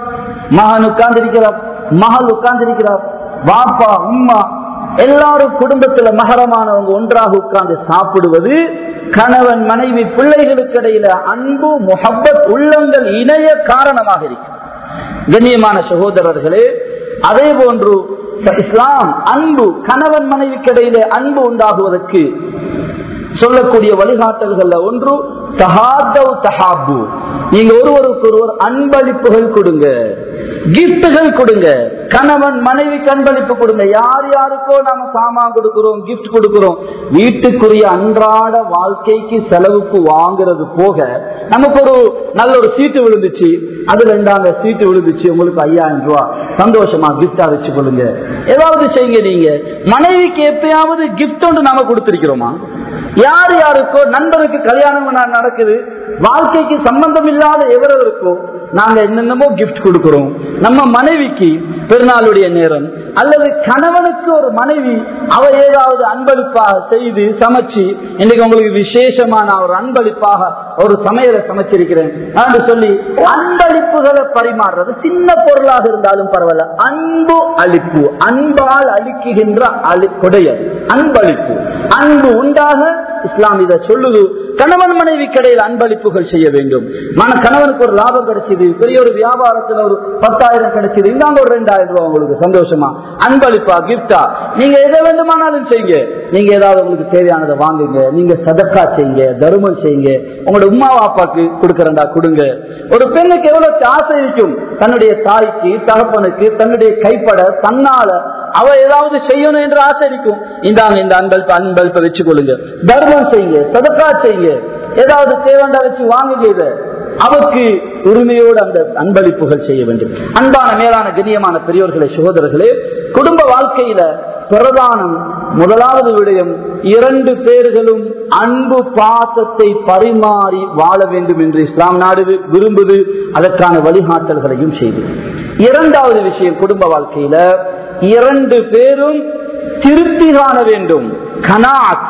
மகன் உட்கார்ந்திருக்கிறார் மகள் உட்கார்ந்திருக்கிறார் பாப்பா உம்மா எல்லாரும் குடும்பத்துல மகரமானவங்க ஒன்றாக உட்கார்ந்து சாப்பிடுவது கணவன் மனைவி பிள்ளைகளுக்கு இடையில அன்பு முகப்பத் உள்ளங்கள் இணைய காரணமாக இருக்கும் கண்ணியமான சகோதரர்களே அதே போன்று இஸ்லாம் அன்பு கணவன் மனைவிக்கு இடையிலே அன்பு உண்டாகுவதற்கு சொல்லக்கூடிய வழிகாட்டல்கள்ல ஒன்று தஹாதவ் தஹாபு நீங்க ஒருவருக்கு ஒருவர் அன்பளிப்புகள் கொடுங்க கிஃப்டுகள் கொடுங்க கணவன் மனைவிக்கு அன்பளிப்பு கொடுங்க யார் யாருக்கோ நாம சாமான் கொடுக்கிறோம் கிஃப்ட் கொடுக்கிறோம் வீட்டுக்குரிய அன்றாட வாழ்க்கைக்கு செலவுக்கு வாங்குறது போக நமக்கு ஒரு நல்ல ஒரு சீட்டு விழுந்துச்சு அது ரெண்டாங்க சீட்டு விழுந்துச்சு உங்களுக்கு ஐயாயிரம் ரூபாய் சந்தோஷமா கிஃப்டா வச்சு கொள்ளுங்க ஏதாவது செய்யுங்க நீங்க மனைவிக்கு எப்பயாவது கிஃப்ட் ஒன்று நாம கொடுத்திருக்கிறோமா யார் யாருக்கோ நண்பருக்கு கல்யாணம் நடக்குது வாழ்க்கைக்கு சம்பந்தம் இல்லாத எவரவருக்கோ நாங்க என்னென்னமோ கிஃப்ட் கொடுக்கிறோம் நம்ம மனைவிக்கு பெருநாளுடைய நேரம் அல்லது கணவனுக்கு ஒரு மனைவி அவ ஏதாவது அன்பளிப்பாக செய்து சமைச்சு இன்னைக்கு உங்களுக்கு விசேஷமான ஒரு அன்பளிப்பாக ஒரு சமையலை சமைச்சிருக்கிறேன் என்று சொல்லி அன்பளிப்புகளை பரிமாறுறது சின்ன பொருளாக இருந்தாலும் பரவாயில்ல அன்பு அளிப்பு அன்பால் அளிக்குகின்ற அளி கொடையல் அன்பளிப்பு அன்பு உண்டாக இஸ்லாம் இதை சொல்லுது கணவன் மனைவி கடையில் அன்பளிப்புகள் செய்ய வேண்டும் மன கணவனுக்கு ஒரு லாபம் கிடைச்சது பெரிய ஒரு வியாபாரத்துல ஒரு பத்தாயிரம் கிடைச்சது இந்தாங்க ஒரு ரெண்டாயிரம் ரூபாய் உங்களுக்கு சந்தோஷமா அன்பளிப்பா கிஃப்டா நீங்க எதை வேண்டுமானாலும் செய்யுங்க நீங்க ஏதாவது உங்களுக்கு தேவையானதை வாங்குங்க நீங்க சதக்கா செய்யுங்க தருமம் செய்யுங்க உங்களோட உமா வாப்பாக்கு கொடுக்கறண்டா கொடுங்க ஒரு பெண்ணுக்கு எவ்வளவு ஆசை இருக்கும் தன்னுடைய தாய்க்கு தகப்பனுக்கு தன்னுடைய கைப்பட தன்னால அவ ஏதாவது செய்யணும் என்று ஆசை இருக்கும் இந்தாங்க இந்த அன்பளிப்பு அன்பளிப்பை வச்சு கொள்ளுங்க தர்மம் செய்யுங்க சதக்கா செய்யுங்க ஏதாவது தேவண்டா வச்சு வாங்குங்க இதை அவருக்கு உரிமையோடு அந்த அன்பளிப்புகள் செய்ய வேண்டும் அன்பான மேலான கண்ணியமான பெரியோர்களே சகோதரர்களே குடும்ப வாழ்க்கையில பிரதானம் முதலாவது விடயம் இரண்டு பேர்களும் அன்பு பாசத்தை பரிமாறி வாழ வேண்டும் என்று இஸ்லாம் நாடு விரும்புது அதற்கான வழிகாட்டல்களையும் செய்து இரண்டாவது விஷயம் குடும்ப வாழ்க்கையில இரண்டு பேரும் திருப்தி காண வேண்டும் கனாத்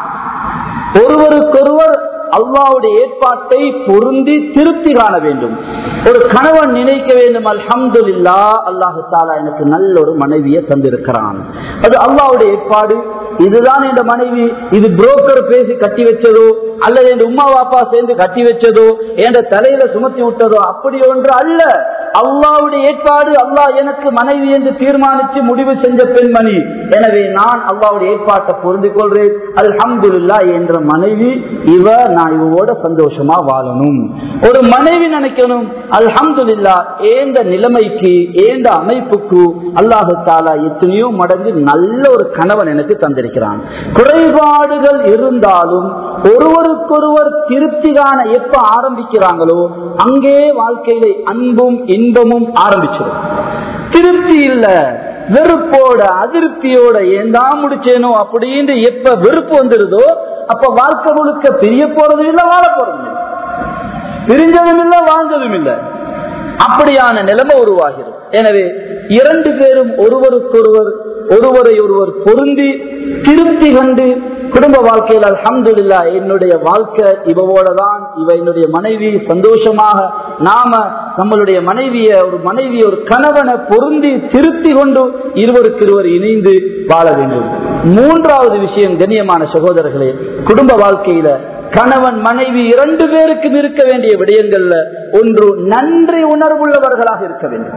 ஒருவருக்கொருவர் அல்லாவுடைய ஏற்பாட்டை பொருந்தி திருப்தி காண வேண்டும் ஒரு கணவன் நினைக்க வேண்டும் அல்ஹம்து இல்லா அல்லாஹு தாலா எனக்கு நல்ல ஒரு மனைவியை தந்திருக்கிறான் அது அல்லாவுடைய ஏற்பாடு இதுதான் என் மனைவி இது புரோக்கர் பேசி கட்டி வச்சதோ அல்லது என் உமா பாப்பா சேர்ந்து கட்டி வச்சதோ என் தலையில சுமத்தி விட்டதோ அப்படி ஒன்று அல்ல அல்லாவுடைய ஏற்பாடு அல்லாஹ் எனக்கு மனைவி என்று தீர்மானித்து முடிவு செஞ்ச பெண்மணி எனவே நான் அல்லாவுடைய ஏற்பாட்டை பொருந்திக் கொள்றேன் அல்ஹம்துல்லா என்ற மனைவி இவ நான் இவோட சந்தோஷமா வாழணும் ஒரு மனைவி நினைக்கணும் அல்ஹம்துல்லா ஏந்த நிலைமைக்கு ஏந்த அமைப்புக்கு அல்லாஹு தாலா எத்தனையோ மடங்கு நல்ல ஒரு கணவன் எனக்கு தந்திருக்கிறான் குறைபாடுகள் இருந்தாலும் ஒருவருக்கொருவர் திருப்தி காண எப்ப ஆரம்பிக்கிறாங்களோ அங்கே வாழ்க்கையில அன்பும் இன்பமும் ஆரம்பிச்சிடும் திருப்தி இல்ல வெறுப்போட அதிருப்தியோட ஏந்தா முடிச்சேனோ அப்படின்னு எப்ப வெறுப்பு வந்துருதோ அப்ப வாழ்க்கை முழுக்க பிரிய போறதும் இல்ல வாழ போறதும் இல்லை பிரிஞ்சதும் இல்ல வாழ்ந்ததும் இல்லை அப்படியான நிலைமை உருவாகிறது எனவே இரண்டு பேரும் ஒருவருக்கொருவர் ஒருவரை ஒருவர் பொருந்தி திருப்தி கண்டு குடும்ப வாழ்க்கையில் அல்ஹம்துல்லா என்னுடைய வாழ்க்கை இவவோட தான் இவ என்னுடைய மனைவி சந்தோஷமாக நாம நம்மளுடைய மனைவிய ஒரு மனைவி ஒரு கணவனை பொருந்தி திருப்தி கொண்டு இருவருக்கு இருவர் இணைந்து வாழ வேண்டும் மூன்றாவது விஷயம் கண்ணியமான சகோதரர்களே குடும்ப வாழ்க்கையில கணவன் மனைவி இரண்டு பேருக்கும் இருக்க வேண்டிய விடயங்கள்ல ஒன்று நன்றி உணர்வுள்ளவர்களாக இருக்க வேண்டும்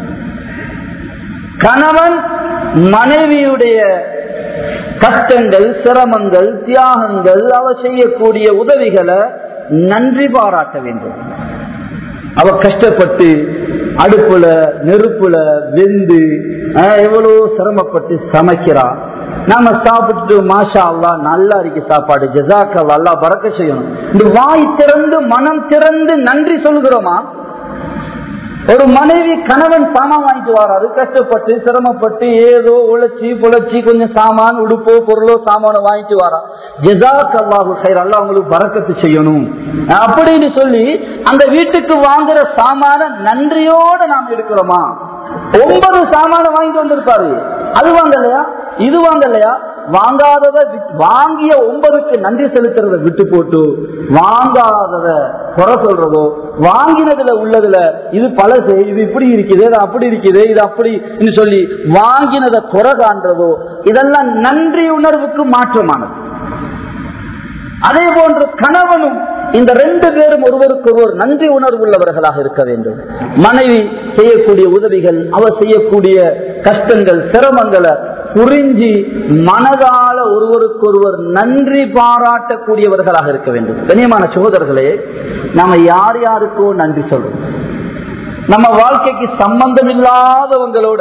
கணவன் மனைவியுடைய கஷ்டங்கள் சிரமங்கள் தியாகங்கள் அவ செய்யக்கூடிய உதவிகளை நன்றி பாராட்ட வேண்டும் அவ கஷ்டப்பட்டு அடுப்புல நெருப்புல வெந்து எவ்வளவு சிரமப்பட்டு சமைக்கிறா நாம சாப்பிட்டு மாஷா அல்லா நல்லா இருக்கு சாப்பாடு ஜசாக் அல்லா பறக்க செய்யணும் இந்த வாய் திறந்து மனம் திறந்து நன்றி சொல்கிறோமா ஒரு மனைவி கணவன் சாமான் வாங்கிட்டு வராரு கஷ்டப்பட்டு சிரமப்பட்டு ஏதோ உழைச்சி புழைச்சி கொஞ்சம் சாமான் உடுப்போ பொருளோ சாமானோ வாங்கிட்டு வரா ஜெசாக் அல்லாஹு சைர் அல்லா உங்களுக்கு பறக்கத்து செய்யணும் அப்படின்னு சொல்லி அந்த வீட்டுக்கு வாங்குற சாமான நன்றியோட நாம் எடுக்கிறோமா ஒன்பது சாமான வாங்கிட்டு வந்திருப்பாரு அது வாங்கலையா இது வாங்கலையா வாங்காதத வாங்கிய ஒன்பதுக்கு நன்றி செலுத்துறத விட்டு போட்டு வாங்காதத குறை சொல்றதோ வாங்கினதுல உள்ளதுல இது பழசு இது இப்படி இருக்குது இது அப்படி இருக்குது இது அப்படி சொல்லி வாங்கினத குறை காண்றதோ இதெல்லாம் நன்றி உணர்வுக்கு மாற்றமானது அதே போன்று கணவனும் இந்த ரெண்டு பேரும் ஒருவருக்கு ஒருவர் நன்றி உணர்வு உள்ளவர்களாக இருக்க வேண்டும் மனைவி செய்யக்கூடிய உதவிகள் அவர் செய்யக்கூடிய கஷ்டங்கள் சிரமங்களை புரிஞ்சி மனதால ஒருவருக்கொருவர் நன்றி பாராட்டக்கூடியவர்களாக இருக்க வேண்டும் கண்ணியமான சகோதரர்களே நாம யார் யாருக்கோ நன்றி சொல்றோம் நம்ம வாழ்க்கைக்கு சம்பந்தம் இல்லாதவங்களோட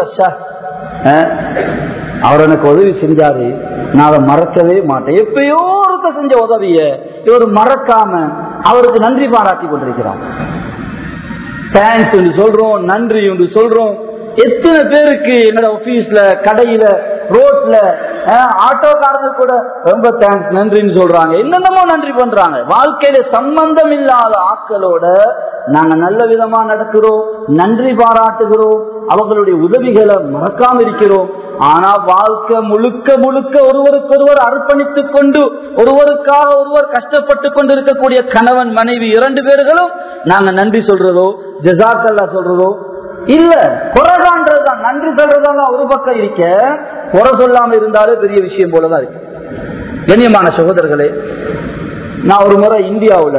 அவர் எனக்கு உதவி செஞ்சாரு நான் அதை மறக்கவே மாட்டேன் எப்பயோ ஒருத்த செஞ்ச உதவிய இவர் மறக்காம அவருக்கு நன்றி பாராட்டி கொண்டிருக்கிறார் தேங்க்ஸ் என்று சொல்றோம் நன்றி என்று சொல்றோம் எத்தனை பேருக்கு என்னோட ஆபீஸ்ல கடையில ரோட்ல ஆட்டோக்காரங்க கூட ரொம்ப தேங்க்ஸ் நன்றின்னு சொல்றாங்க என்னென்னமோ நன்றி பண்றாங்க வாழ்க்கையில சம்பந்தம் இல்லாத ஆட்களோட நாங்க நல்ல விதமா நடக்கிறோம் நன்றி பாராட்டுகிறோம் அவங்களுடைய உதவிகளை மறக்காம இருக்கிறோம் ஆனா வாழ்க்கை முழுக்க முழுக்க ஒருவருக்கொருவர் அர்ப்பணித்துக் கொண்டு ஒருவருக்காக ஒருவர் கஷ்டப்பட்டு கொண்டு இருக்கக்கூடிய கணவன் மனைவி இரண்டு பேர்களும் நாங்க நன்றி சொல்றதோ ஜெசாக்கல்லா சொல்றதோ இல்ல குறை காண்றதுதான் நன்றி சொல்றதெல்லாம் ஒரு பக்கம் இருக்க குறை சொல்லாம இருந்தாலே பெரிய விஷயம் போலதான் இருக்கு கண்ணியமான சகோதரர்களே நான் ஒரு முறை இந்தியாவுல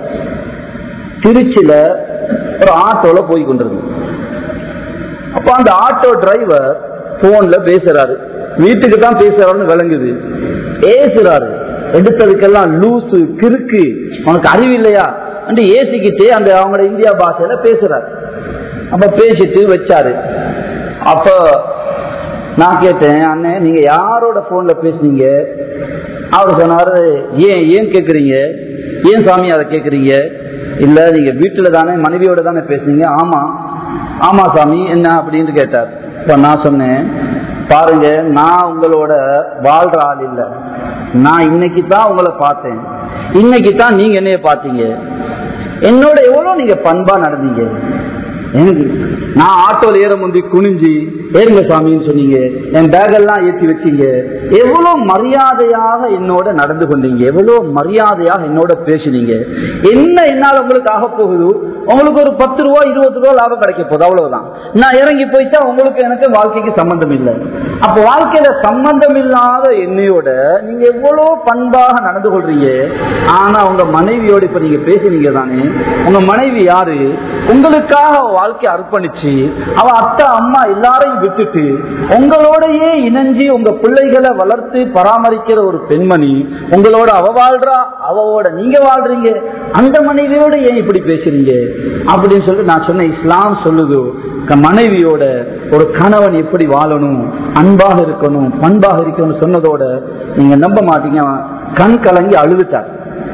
திருச்சியில ஒரு ஆட்டோல போய் கொண்டிருந்தேன் அப்ப அந்த ஆட்டோ டிரைவர் போன்ல பேசுறாரு வீட்டுக்கு தான் பேசுறாருன்னு விளங்குது ஏசுறாரு எடுத்ததுக்கெல்லாம் லூசு கிறுக்கு உனக்கு அறிவு இல்லையா வந்து ஏசிக்கிட்டு அந்த அவங்களோட இந்தியா பாஷையில பேசுறாரு அப்ப பேசிட்டு வச்சாரு அப்ப நான் கேட்டேன் அண்ணன் நீங்க யாரோட போன்ல பேசுனீங்க அவர் சொன்னாரு ஏன் ஏன் கேக்குறீங்க ஏன் சாமி அதை கேக்குறீங்க இல்ல நீங்க வீட்டுல தானே மனைவியோட தானே பேசுனீங்க ஆமா ஆமா சாமி என்ன அப்படின்னு கேட்டார் இப்ப நான் சொன்னேன் பாருங்க நான் உங்களோட வாழ்ற ஆள் இல்ல நான் இன்னைக்கு தான் உங்களை பார்த்தேன் இன்னைக்கு தான் நீங்க என்னைய பார்த்தீங்க என்னோட எவ்வளவு நீங்க பண்பா நடந்தீங்க எனக்கு நான் ஆட்டோல ஏற முந்தி குனிஞ்சு ஏறுங்க சாமின்னு சொன்னீங்க என் பேக் எல்லாம் ஏற்றி வச்சீங்க எவ்வளவு மரியாதையாக என்னோட நடந்து கொண்டீங்க எவ்வளவு மரியாதையாக என்னோட பேசினீங்க என்ன என்னால் உங்களுக்கு ஆக போகுது உங்களுக்கு ஒரு பத்து ரூபா இருபது ரூபா லாபம் கிடைக்க போகுது அவ்வளவுதான் நான் இறங்கி போயிட்டா உங்களுக்கு எனக்கு வாழ்க்கைக்கு சம்பந்தம் இல்லை அப்ப வாழ்க்கையில சம்பந்தம் இல்லாத என்னையோட நீங்க எவ்வளவு பண்பாக நடந்து கொள்றீங்க ஆனா உங்க மனைவியோட இப்ப நீங்க பேசுனீங்க தானே உங்க மனைவி யாரு உங்களுக்காக வாழ்க்கை அர்ப்பணிச்சு அவ அத்தை அம்மா எல்லாரையும் விட்டுட்டு உங்களோடயே இணைஞ்சு உங்க பிள்ளைகளை வளர்த்து பராமரிக்கிற ஒரு பெண்மணி உங்களோட அவ வாழ்றா அவவோட நீங்க வாழ்றீங்க அந்த மனைவியோட ஏன் இப்படி பேசுறீங்க அப்படின்னு சொல்லி நான் சொன்ன இஸ்லாம் சொல்லுது க- மனைவியோட ஒரு கணவன் எப்படி வாழணும் அன்பாக இருக்கணும் பண்பாக இருக்கணும் சொன்னதோட நீங்க நம்ப மாட்டீங்க அவன் கண் கலங்கி அழுதுட்டார்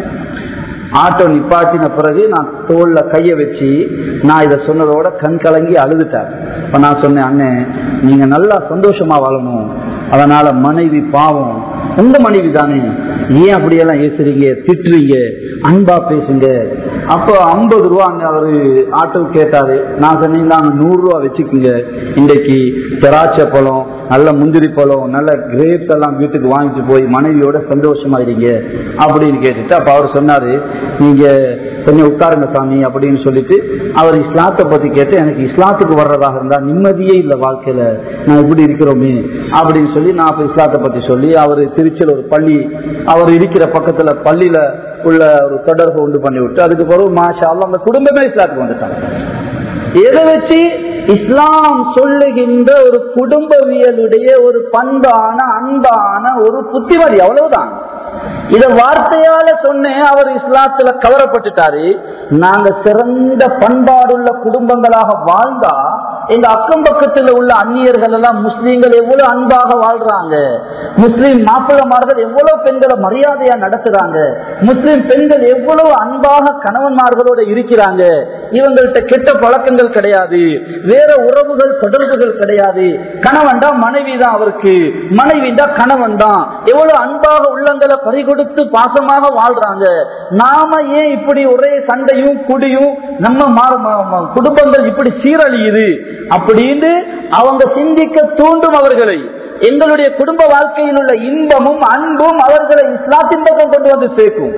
ஆட்டோ நிப்பாட்டின பிறகு நான் தோல்ல கைய வச்சு நான் இதை சொன்னதோட கண் கலங்கி அழுதுட்டார் இப்ப நான் சொன்னேன் அண்ணன் நீங்க நல்லா சந்தோஷமா வாழணும் அதனால மனைவி பாவம் உங்க மனைவி தானே ஏன் அப்படியெல்லாம் ஏசுறீங்க திட்டுறீங்க அன்பா பேசுங்க அப்போ ஐம்பது ரூபா அங்க அவரு ஆட்டோ கேட்டாரு நான் சொன்னேன் நாங்க நூறு ரூபா வச்சுக்கோங்க இன்றைக்கு திராட்சை பழம் நல்ல முந்திரி பழம் நல்ல கிரேப்ஸ் எல்லாம் வீட்டுக்கு வாங்கிட்டு போய் மனைவியோட சந்தோஷமா இருங்க அப்படின்னு கேட்டுட்டு அப்ப அவர் சொன்னாரு நீங்க கொஞ்சம் உட்காருங்க சாமி அப்படின்னு சொல்லிட்டு அவர் இஸ்லாத்தை பத்தி கேட்டு எனக்கு இஸ்லாத்துக்கு வர்றதாக இருந்தா நிம்மதியே இல்லை வாழ்க்கையில நான் இப்படி இருக்கிறோமே அப்படின்னு சொல்லி நான் அப்ப இஸ்லாத்தை பத்தி சொல்லி அவர் திருச்சியில் ஒரு பள்ளி அவர் இருக்கிற பக்கத்துல பள்ளியில உள்ள ஒரு தொடர்பு உண்டு பண்ணி விட்டு அதுக்கு பிறகு மாஷா அல்லாஹ் அந்த குடும்பமே இஸ்லாத்துக்கு வந்துட்டாங்க எதை வச்சு இஸ்லாம் சொல்லுகின்ற ஒரு குடும்பவியலுடைய ஒரு பண்பான அன்பான ஒரு புத்திமதி அவ்வளவுதான் இத வார்த்தையால சொன்னேன் அவர் இஸ்லாத்துல கவரப்பட்டுட்டாரு நாங்க சிறந்த பண்பாடுள்ள குடும்பங்களாக வாழ்ந்தா எங்க அக்கம் பக்கத்துல உள்ள அந்நியர்கள் எல்லாம் முஸ்லீம்கள் எவ்வளவு அன்பாக வாழ்றாங்க முஸ்லீம் மாப்பிள்ளமார்கள் எவ்வளவு பெண்களை மரியாதையா நடத்துறாங்க முஸ்லீம் பெண்கள் எவ்வளவு அன்பாக கணவன்மார்களோட இருக்கிறாங்க இவங்கள்ட்ட கெட்ட பழக்கங்கள் கிடையாது வேற உறவுகள் தொடர்புகள் கிடையாது கணவன் தான் மனைவி தான் அவருக்கு மனைவி தான் கணவன் தான் எவ்வளவு அன்பாக உள்ளங்களை பறிகொடுத்து பாசமாக வாழ்றாங்க நாம ஏன் இப்படி ஒரே சண்டையும் குடியும் நம்ம மா- மா- மா- குடும்பங்கள் இப்படி சீரழியுது அப்படின்னு அவங்க சிந்திக்க தூண்டும் அவர்களை எங்களுடைய குடும்ப வாழ்க்கையில் உள்ள இன்பமும் அன்பும் அவர்களை இஸ்லாத்தின் பக்கம் கொண்டு வந்து சேர்க்கும்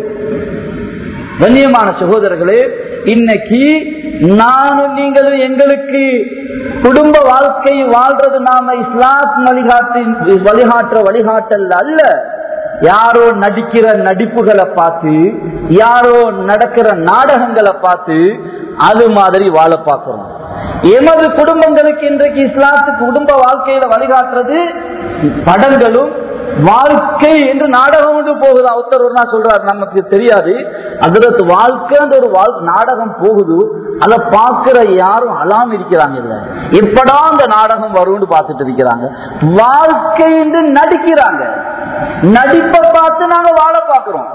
கண்ணியமான சகோதரர்களே இன்னைக்கு நானும் நீங்களும் எங்களுக்கு குடும்ப வாழ்க்கை வாழ்றது நாம இஸ்லாம் வழிகாட்டின் வழிகாட்டுற வழிகாட்டல் அல்ல யாரோ நடிக்கிற நடிப்புகளை பார்த்து யாரோ நடக்கிற நாடகங்களை பார்த்து அது மாதிரி வாழ பார்க்கிறோம் எமது குடும்பங்களுக்கு இன்றைக்கு இஸ்லாத்துக்கு குடும்ப வாழ்க்கையில வழிகாட்டுறது படங்களும் வாழ்க்கை என்று நாடகம் ஒன்று போகுது ஒருத்தர் ஒரு நாள் சொல்றாரு நமக்கு தெரியாது அதற்கு வாழ்க்கைன்ற ஒரு வாழ் நாடகம் போகுது அதை பார்க்கிற யாரும் அலாம் இருக்கிறாங்க இல்ல எப்படா அந்த நாடகம் வரும்னு பார்த்துட்டு இருக்கிறாங்க வாழ்க்கை என்று நடிக்கிறாங்க நடிப்பை பார்த்து நாங்க வாழ பார்க்கிறோம்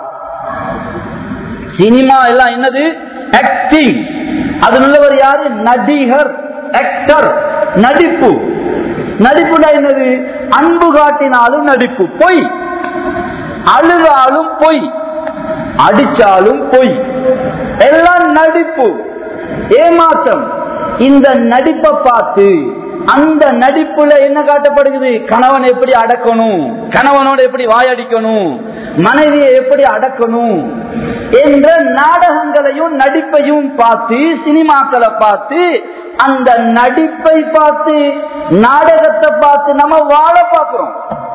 சினிமா எல்லாம் என்னது ஆக்டிங் அதில் உள்ளவர் யாரு நடிகர் ஆக்டர் நடிப்பு நடிப்புனா என்னது அன்பு காட்டினாலும் நடிப்பு பொய் அழுதாலும் பொய் அடிச்சாலும் பொய் எல்லாம் நடிப்பு ஏமாற்றம் இந்த நடிப்பை பார்த்து அந்த நடிப்புல என்ன காட்டப்படுகிறது கணவன் எப்படி அடக்கணும் கணவனோட எப்படி வாயடிக்கணும் மனைவியை எப்படி அடக்கணும் என்ற நாடகங்களையும் நடிப்பையும் பார்த்து சினிமாக்களை பார்த்து அந்த நடிப்பை பார்த்து நாடகத்தை பார்த்து நம்ம வாழ பார்க்கிறோம்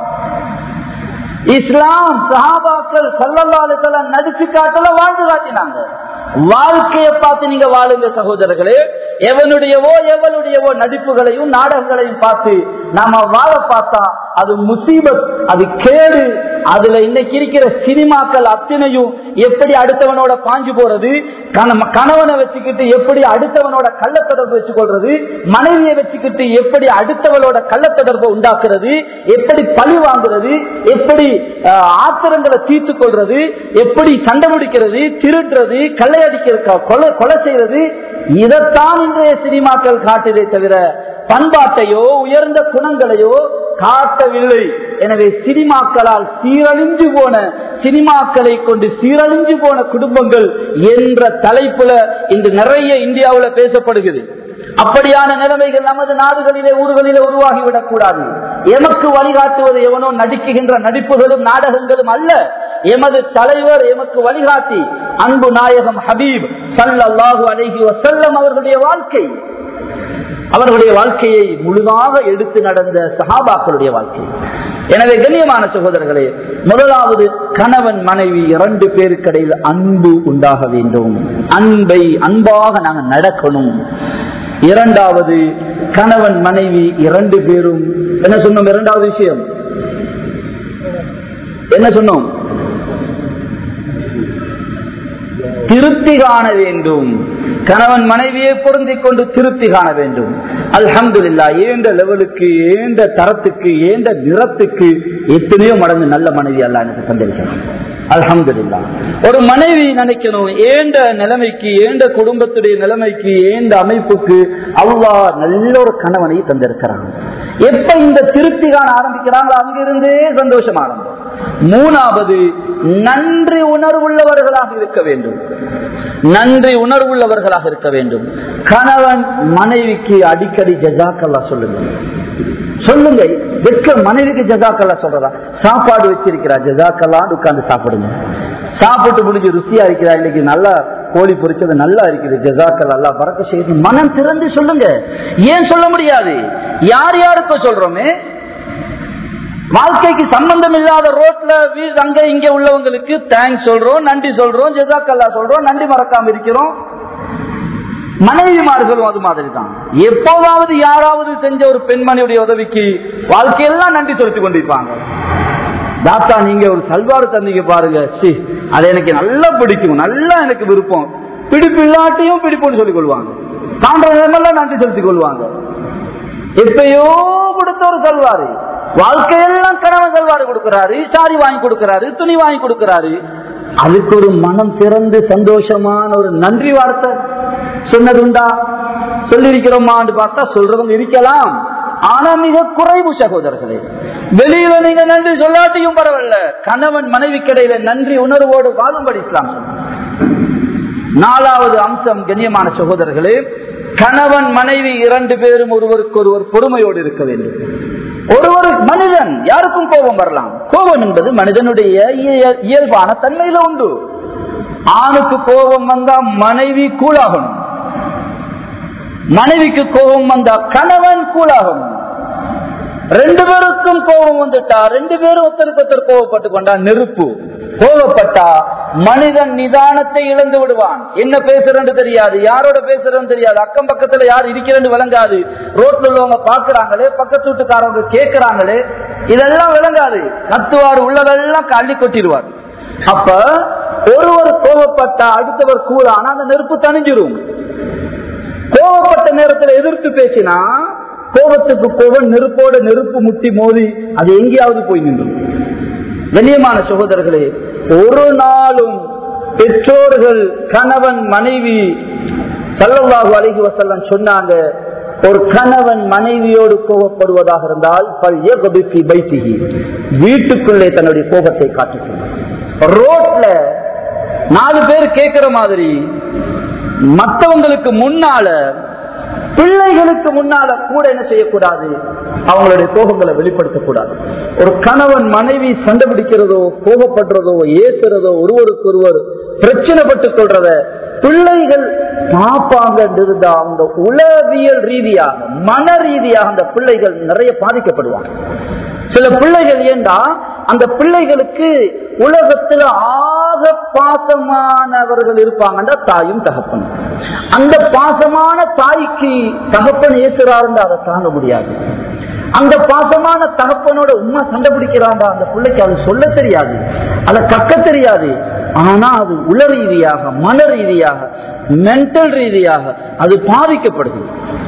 இஸ்லாம் சஹாபாக்கள் சல்லல்லாஹு நடிச்சு காட்டல வாழ்ந்து காட்டினாங்க வாழ்க்கையை பார்த்து நீங்க வாழுங்க சகோதரர்களே எவனுடையவோ எவனுடையவோ நடிப்புகளையும் நாடகங்களையும் பார்த்து நாம வாழ பார்த்தா அது முசீபத் அது கேடு அதுல இன்னைக்கு இருக்கிற சினிமாக்கள் அத்தனையும் எப்படி அடுத்தவனோட பாஞ்சு போறது கண- கணவனை வச்சுக்கிட்டு எப்படி அடுத்தவனோட கள்ளத்தொடர்பு வச்சுக்கொள்றது மனைவியை வச்சுக்கிட்டு எப்படி அடுத்தவளோட கள்ளத்தொடர்பை உண்டாக்குறது எப்படி பழி வாங்குறது எப்படி ஆஹ், ஆத்திரங்களை தீர்த்து கொள்றது எப்படி சண்டை முடிக்கிறது திருடுறது கொள்ளையடிக்கிற கொலை கொலை செய்யறது இதைத்தான் இன்றைய சினிமாக்கள் காட்டுதே தவிர பண்பாட்டையோ உயர்ந்த குணங்களையோ காட்டவில்லை எனவே சினிமாக்களால் சீரழிஞ்சு போன சினிமாக்களை கொண்டு சீரழிஞ்சு போன குடும்பங்கள் என்ற தலைப்புல இன்று நிறைய இந்தியாவுல பேசப்படுகிறது அப்படியான நிலைமைகள் நமது நாடுகளிலே ஊர்களிலே உருவாகிவிடக் கூடாது எமக்கு வழிகாட்டுவது எவனோ நடிக்குகின்ற நடிப்புகளும் நாடகங்களும் அல்ல எமது தலைவர் எமக்கு வழிகாட்டி அன்பு நாயகம் ஹபீப் சல்லல்லாஹு அலைஹி வஸல்லம் அவர்களுடைய வாழ்க்கை அவர்களுடைய வாழ்க்கையை முழுதாக எடுத்து நடந்த சஹாபாக்களுடைய வாழ்க்கை எனவே கண்ணியமான சகோதரர்களே முதலாவது கணவன் மனைவி இரண்டு பேருக்கிடையில் அன்பு உண்டாக வேண்டும் அன்பை அன்பாக நாங்கள் நடக்கணும் இரண்டாவது கணவன் மனைவி இரண்டு பேரும் என்ன சொன்னோம் இரண்டாவது விஷயம் என்ன சொன்னோம் திருப்தி காண வேண்டும் கணவன் மனைவியை பொருந்திக் கொண்டு திருப்தி காண வேண்டும் அல்ஹம்துலில்லா ஏண்ட லெவலுக்கு ஏண்ட தரத்துக்கு ஏண்ட நிறத்துக்கு எத்தனையோ மடங்கு நல்ல மனைவி அல்ல எனக்கு தந்திருக்கிறான் அல்ஹம்துலில்லா ஒரு மனைவி நினைக்கணும் ஏண்ட நிலைமைக்கு ஏண்ட குடும்பத்துடைய நிலைமைக்கு ஏண்ட அமைப்புக்கு அல்லாஹ் நல்ல ஒரு கணவனை தந்திருக்கிறான் எப்ப இந்த திருப்தி காண ஆரம்பிக்கிறாங்களோ அங்கிருந்தே சந்தோஷம் ஆரம்பம் மூணாவது நன்றி உணர்வுள்ளவர்களாக இருக்க வேண்டும் நன்றி உணர்வுள்ளவர்களாக இருக்க வேண்டும் கணவன் மனைவிக்கு அடிக்கடி ஜஜாக்கல்லா சொல்லுங்க சொல்லுங்க வெட்க மனைவிக்கு ஜஜாக்கல்லா சொல்றதா சாப்பாடு வச்சிருக்கிறா ஜஜாக்கல்லான்னு உட்கார்ந்து சாப்பிடுங்க சாப்பிட்டு முடிஞ்சு ருசியா இருக்கிறா இன்னைக்கு நல்லா கோழி பொரிச்சது நல்லா இருக்குது ஜஜாக்கல் அல்லா பறக்க செய்து மனம் திறந்து சொல்லுங்க ஏன் சொல்ல முடியாது யார் யாருக்கும் சொல்றோமே வாழ்க்கைக்கு சம்பந்தம் இல்லாத ரோட்ல வீடு அங்க இங்க உள்ளவங்களுக்கு தேங்க்ஸ் சொல்றோம் நன்றி சொல்றோம் ஜெசாக்கல்லா சொல்றோம் நன்றி மறக்காம இருக்கிறோம் மனைவிமார்களும் அது மாதிரி தான் எப்போதாவது யாராவது செஞ்ச ஒரு பெண்மணியுடைய உதவிக்கு வாழ்க்கையெல்லாம் நன்றி செலுத்திக் கொண்டிருப்பாங்க தாத்தா நீங்க ஒரு சல்வார் தந்தீங்க பாருங்க சி அது எனக்கு நல்லா பிடிக்கும் நல்லா எனக்கு விருப்பம் பிடிப்பு இல்லாட்டியும் பிடிப்புன்னு சொல்லிக் கொள்வாங்க தாண்டதெல்லாம் நன்றி செலுத்திக் கொள்வாங்க எப்பயோ கொடுத்த ஒரு சல்வாரு வாழ்க்கையெல்லாம் கணவன் சல்வாரு கொடுக்கிறாரு சாரி வாங்கி கொடுக்கிறாரு துணி வாங்கி கொடுக்கிறாரு அதுக்கு ஒரு மனம் திறந்து சந்தோஷமான ஒரு நன்றி வார்த்தை சொன்னதுண்டா சொல்லிருக்கிறோமான்னு பார்த்தா சொல்றவங்க இருக்கலாம் ஆனா மிக குறைவு சகோதரர்களே வெளியில நீங்க நன்றி சொல்லாட்டியும் பரவாயில்ல கணவன் மனைவி கிடையில நன்றி உணர்வோடு வாழும்படி இஸ்லாம் சொல்லுது. நாலாவது அம்சம் கண்ணியமான சகோதரர்களே கணவன் மனைவி இரண்டு பேரும் ஒருவருக்கு ஒருவர் பொறுமையோடு இருக்க வேண்டும் ஒருவர் மனிதன் யாருக்கும் கோபம் வரலாம் கோபம் என்பது மனிதனுடைய இய- இயல்பான தன்மையில உண்டு ஆணுக்கு கோபம் வந்தா மனைவி கூலாகணும் மனைவிக்கு கோபம் வந்தா கணவன் கூலாகணும் ரெண்டு பேருக்கும் கோபம் வந்துட்டா ரெண்டு பேரும் ஒருத்தருக்கு ஒருத்தர் கோபப்பட்டு கொண்டா நெருப்பு கோபப்பட்டா மனிதன் நிதானத்தை இழந்து விடுவான் என்ன பேசுறன்னு தெரியாது யாரோட பேசுறன்னு தெரியாது அக்கம் பக்கத்துல யார் இருக்கிறன்னு விளங்காது ரோட்ல உள்ளவங்க பாக்குறாங்களே பக்கத்து வீட்டுக்காரவங்க கேட்கிறாங்களே இதெல்லாம் விளங்காது கத்துவார் உள்ளதெல்லாம் கள்ளி கொட்டிடுவார் அப்ப ஒருவர் கோபப்பட்டா அடுத்தவர் கூறானா அந்த நெருப்பு தணிஞ்சிரும் கோபப்பட்ட நேரத்தில் எதிர்த்து பேசினா கோபத்துக்கு கோபம் நெருப்போட நெருப்பு முட்டி மோதி அது எங்கேயாவது போய் நின்றும் கண்ணியமான சகோதரர்களே ஒரு நாளும் பெற்றோர்கள் கணவன் மனைவி சல்லல்லாஹு அலைஹி வஸல்லம் சொன்னாங்க ஒரு கணவன் மனைவியோடு கோபப்படுவதாக இருந்தால் பல்யகபி ஃபி பைத்திஹி. வீட்டுக்குள்ளே தன்னுடைய கோபத்தை காட்டுகிறார் ரோட்ல நாலு பேர் கேட்கிற மாதிரி மற்றவங்களுக்கு முன்னால பிள்ளைகளுக்கு முன்னால கூட என்ன செய்யக்கூடாது அவங்களுடைய கோபங்களை வெளிப்படுத்தக்கூடாது ஒரு கணவன் மனைவி சண்டை பிடிக்கிறதோ கோபப்படுறதோ ஏசுறதோ ஒருவருக்கு ஒருவர் பிரச்சனைப்பட்டுக் கொள்றத பிள்ளைகள் பாப்பாங்க இருந்தா அவங்க உளவியல் ரீதியாக மன ரீதியாக அந்த பிள்ளைகள் நிறைய பாதிக்கப்படுவாங்க சில பிள்ளைகள் ஏண்டா அந்த பிள்ளைகளுக்கு உலகத்துல ஆக பாசமானவர்கள் இருப்பாங்கன்ற தாயும் தகப்பனும் அந்த பாசமான தாய்க்கு தகப்பன் ஏசுறாருன்னு அதை தாங்க முடியாது அந்த பாசமான தகப்பனோட உண்மை சண்டை பிடிக்கிறாண்டா அந்த பிள்ளைக்கு அது சொல்ல தெரியாது அதை கக்க தெரியாது ஆனா அது உள ரீதியாக மன ரீதியாக மென்டல் ரீதியாக அது பாதிக்கப்படுது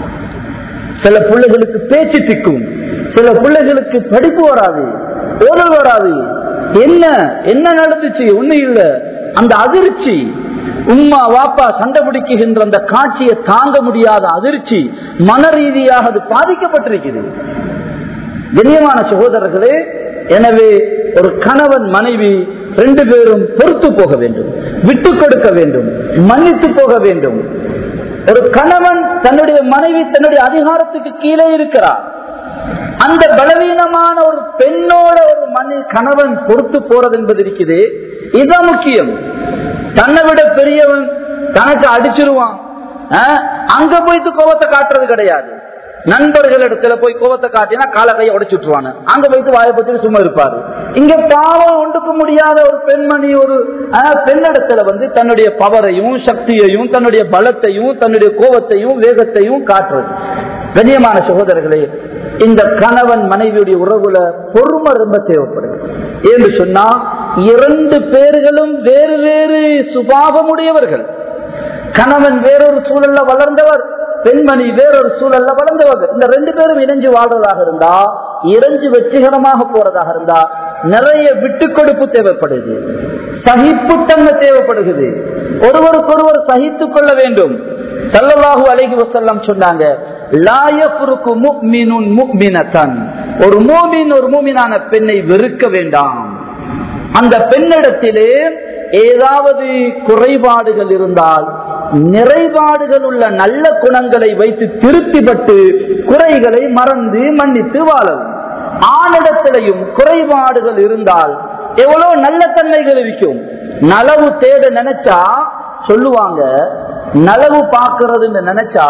சில பிள்ளைகளுக்கு பேச்சு திக்கும் சில பிள்ளைகளுக்கு படிப்பு வராது ஓடல் வராது என்ன என்ன நடந்துச்சு ஒண்ணு இல்ல அந்த அதிர்ச்சி உம்மா வாப்பா சண்டை பிடிக்குகின்ற அந்த காட்சியை தாங்க முடியாத அதிர்ச்சி மன ரீதியாக அது பாதிக்கப்பட்டிருக்கிறது கண்ணியமான சகோதரர்களே எனவே ஒரு கணவன் மனைவி ரெண்டு பேரும் பொறுத்து போக வேண்டும் விட்டு கொடுக்க வேண்டும் மன்னித்து போக வேண்டும் ஒரு கணவன் தன்னுடைய மனைவி தன்னுடைய அதிகாரத்துக்கு கீழே இருக்கிறார் அந்த பலவீனமான ஒரு பெண்ணோட ஒரு மனை கணவன் பொறுத்து போறது என்பது இருக்குது இதுதான் முக்கியம் தன்னை விட பெரியவன் தனக்கு அடிச்சிருவான் ஆஹ், அங்க போயிட்டு கோபத்தை காட்டுறது கிடையாது நண்பர்கள் இடத்துல போய் கோபத்தை காட்டினா கால கையை உடைச்சுட்டுருவானு அங்க போயிட்டு வாயை பத்தி சும்மா இருப்பாரு இங்க பாவம் ஒன்றுக்க முடியாத ஒரு பெண்மணி ஒரு ஆஹ், பெண்ணிடத்துல வந்து தன்னுடைய பவரையும் சக்தியையும் தன்னுடைய பலத்தையும் தன்னுடைய கோபத்தையும் வேகத்தையும் காட்டுறது கண்ணியமான சகோதரர்களே இந்த கணவன் மனைவியுடைய உறவுல பொறுமை ரொம்ப தேவைப்படுது என்று சொன்னா இரண்டு பேர்களும் வேறு வேறு சுபாவமுடையவர்கள் கணவன் வேறொரு சூழல்ல வளர்ந்தவர் பெண்மணி வேறொரு சூழல்ல வளர்ந்தவர் இந்த ரெண்டு பேரும் இணைஞ்சு வாழ்றதாக இருந்தா இறைஞ்சு வெற்றிகரமாக போறதாக இருந்தா நிறைய விட்டு கொடுப்பு தேவைப்படுது சகிப்புத்தன்மை தேவைப்படுகிறது ஒருவருக்கொருவர் சகித்துக் கொள்ள வேண்டும் சல்லல்லாஹு அலைஹி வஸல்லம் சொன்னாங்க லா யஃப்ருக்கு முஃமினுன் முஃமினத்தன் ஒரு மூமின் ஒரு மூமினான பெண்ணை வெறுக்க வேண்டாம் அந்த பெண்ணிடத்திலே ஏதாவது குறைபாடுகள் இருந்தால் நிறைபாடுகள் உள்ள நல்ல குணங்களை வைத்து திருப்திப்பட்டு குறைகளை மறந்து மன்னித்து வாழவும் ஆணிடத்திலையும் குறைபாடுகள் இருந்தால் எவ்வளவு நல்ல தன்மைகள் இருக்கும் நலவு தேட நினைச்சா சொல்லுவாங்க நலவு பார்க்கறதுன்னு நினைச்சா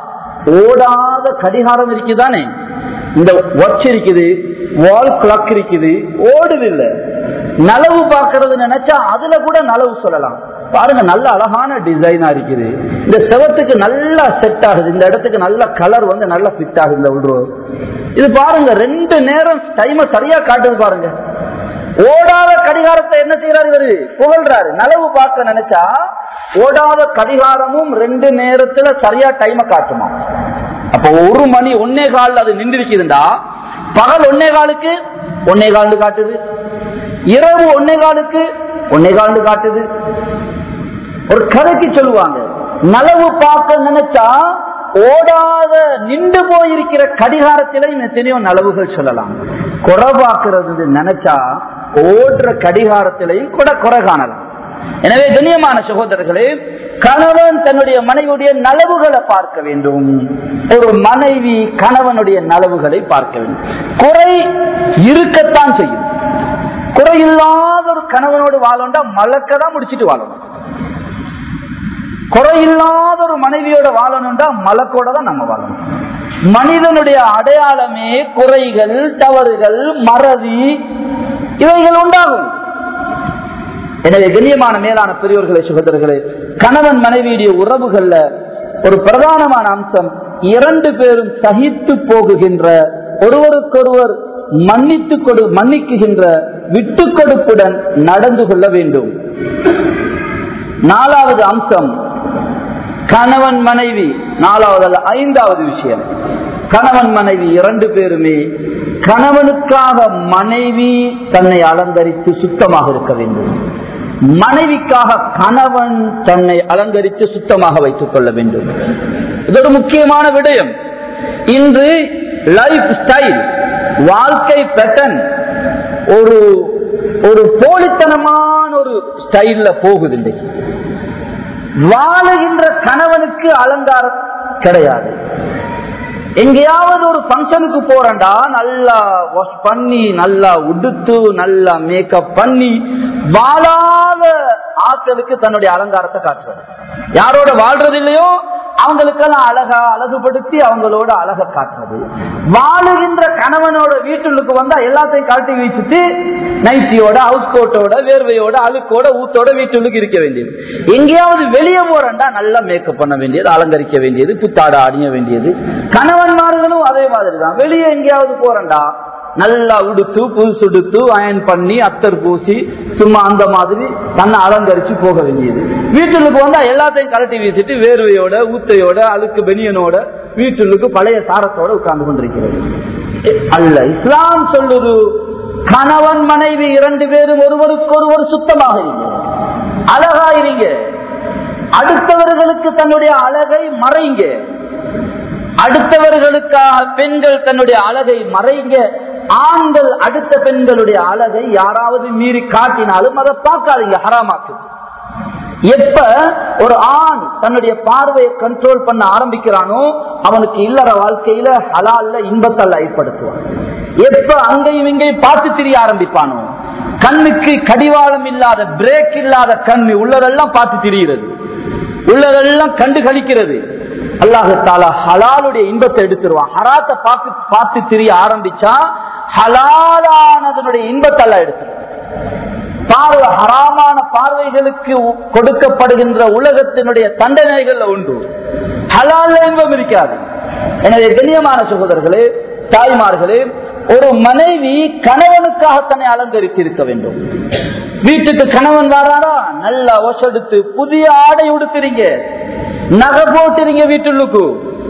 ஓடாத கடிகாரம் இருக்குதானே இந்த வாட்ச் இருக்குது வால் கிளாக் இருக்குது ஓடுதில்லை நலவு பார்க்கறது நினைச்சா அதுல கூட நலவு சொல்லலாம் பாருங்க நல்ல அழகான டிசைனா இருக்குது இந்த செவத்துக்கு நல்லா செட் ஆகுது இந்த இடத்துக்கு நல்ல கலர் வந்து நல்லா ஃபிட் ஆகுது இந்த உள்ரோ இது பாருங்க ரெண்டு நேரம் டைம் சரியா காட்டுது பாருங்க ஓடாத கடிகாரத்தை என்ன செய்யறாரு இவரு புகழ்றாரு நலவு பார்க்க நினைச்சா ஓடாத கடிகாரமும் ரெண்டு நேரத்துல சரியா டைம காட்டுமா அப்ப ஒரு மணி ஒன்னே கால் அது நின்றுச்சுதுண்டா பகல் ஒன்னே காலுக்கு ஒன்னே கால்னு காட்டுது இரவு ஒன்னே காலுக்கு ஒன்னே கால்னு காட்டுது ஒரு கதைக்கு சொல்லுவாங்க நலவு பார்க்க நினைச்சா ஓடாத நின்று போயிருக்கிற கடிகாரத்திலையும் எத்தனையோ நலவுகள் சொல்லலாம் குறை பார்க்கறது நினைச்சா ஓடுற கடிகாரத்திலையும் கூட குறை காணலாம் எனவே கண்ணியமான சகோதரர்களே கணவன் தன்னுடைய மனைவியுடைய நலவுகளை பார்க்க வேண்டும் ஒரு மனைவி கணவனுடைய நலவுகளை பார்க்க வேண்டும் குறை இருக்கத்தான் செய்யும் குறையில்லாத ஒரு கணவனோடு வாழண்டா மலக்கதான் முடிச்சிட்டு வாழணும் குறையில்லாத ஒரு மனைவியோட வாழணும்டா மலக்கோட தான் நம்ம வாழணும் மனிதனுடைய அடையாளமே குறைகள் தவறுகள் மறதி இவைகள் உண்டாகும் எனவே கண்ணியமான மேலான பெரியோர்களே சுகதர்களே கணவன் மனைவியுடைய உறவுகள்ல ஒரு பிரதானமான அம்சம் இரண்டு பேரும் சகித்து போகுகின்ற ஒருவருக்கொருவர் மன்னித்து கொடு மன்னிக்குகின்ற விட்டு கொடுப்புடன் நடந்து கொள்ள வேண்டும் நாலாவது அம்சம் கணவன் மனைவி நாலாவது அல்ல ஐந்தாவது விஷயம் கணவன் மனைவி இரண்டு பேருமே கணவனுக்காக மனைவி தன்னை அலங்கரித்து சுத்தமாக இருக்க வேண்டும் மனைவிக்காக கணவன் தன்னை அலங்கரித்து சுத்தமாக வைத்துக் கொள்ள வேண்டும் இது ஒரு முக்கியமான விடயம் இன்று லைஃப் ஸ்டைல் வாழ்க்கை பேட்டர்ன் ஒரு ஒரு போலித்தனமான ஒரு ஸ்டைல்ல போகுது இன்றைக்கு வாழுகின்ற கணவனுக்கு அலங்காரம் கிடையாது எங்கேயாவது ஒரு ஃபங்க்ஷனுக்கு போறேன்டா நல்லா வாஷ் பண்ணி நல்லா உடுத்து நல்லா மேக்கப் பண்ணி வாழாத ஆட்களுக்கு தன்னுடைய அலங்காரத்தை காட்டுறது யாரோட வாழ்றது இல்லையோ அவங்களுக்கெல்லாம் அழகா அழகுபடுத்தி அவங்களோட அழக காட்டுறது வாழுகின்ற கணவனோட வீட்டுக்கு வந்தா எல்லாத்தையும் கழட்டி வச்சுட்டு நைட்டியோட ஹவுஸ் கோட்டோட வேர்வையோட அழுக்கோட ஊத்தோட வீட்டுக்கு இருக்க வேண்டியது எங்கேயாவது வெளியே போறேன்டா நல்லா மேக்கப் பண்ண வேண்டியது அலங்கரிக்க வேண்டியது புத்தாட அணிய வேண்டியது கணவன்மார்களும் அதே மாதிரி தான் வெளியே எங்கேயாவது போறேன்டா நல்லா உடுத்து புதுசு உடுத்து அயன் பண்ணி அத்தர் பூசி சும்மா அந்த மாதிரி தன்னை அலங்கரிச்சு போக வேண்டியது வீட்டுக்கு வந்தா எல்லாத்தையும் கலட்டி வீசிட்டு வேர்வையோட ஊத்தையோட அழுக்கு பெனியனோட வீட்டுக்கு பழைய சாரத்தோட உட்கார்ந்து கொண்டிருக்கிறது அல்ல இஸ்லாம் சொல்லுது கணவன் மனைவி இரண்டு பேரும் ஒருவருக்கு ஒருவர் சுத்தமாக இருங்க அழகா இருங்க அடுத்தவர்களுக்கு தன்னுடைய அழகை மறைங்க அடுத்தவர்களுக்காக பெண்கள் தன்னுடைய அழகை மறைங்க ஆண்கள் அடுத்த பெண்களுடைய அழகை யாராவது மீறி காட்டினாலும் அதை பார்க்காதீங்க ஹராமாக்கு எப்ப ஒரு ஆண் தன்னுடைய பார்வையை கண்ட்ரோல் பண்ண ஆரம்பிக்கிறானோ அவனுக்கு இல்லற வாழ்க்கையில ஹலால்ல இன்பத்தல்ல ஏற்படுத்துவான் எப்ப அங்கேயும் இங்கேயும் பார்த்து திரிய ஆரம்பிப்பானோ கண்ணுக்கு கடிவாளம் இல்லாத பிரேக் இல்லாத கண்ணு உள்ளதெல்லாம் பார்த்து திரிகிறது உள்ளதெல்லாம் கண்டு கழிக்கிறது அல்லாஹால ஹலாலுடைய இன்பத்தை எடுத்துருவான் ஹராத்தை பார்த்து பார்த்து திரிய ஆரம்பிச்சா ஹலாலானதனுடைய இன்பத்தை எல்லாம் எடுத்துருவான் பார்வை ஹராமான பார்வைகளுக்கு கொடுக்கப்படுகின்ற உலகத்தினுடைய தண்டனைகள் உண்டு ஹலால இன்பம் இருக்காது எனவே கண்ணியமான சகோதரர்களே தாய்மார்களே ஒரு மனைவி கணவனுக்காக தன்னை அலங்கரித்து இருக்க வேண்டும் வீட்டுக்கு கணவன் வராரா நல்லா ஒசெடுத்து புதிய ஆடை உடுத்துறீங்க நகை போட்டுறீங்க வீட்டுக்கு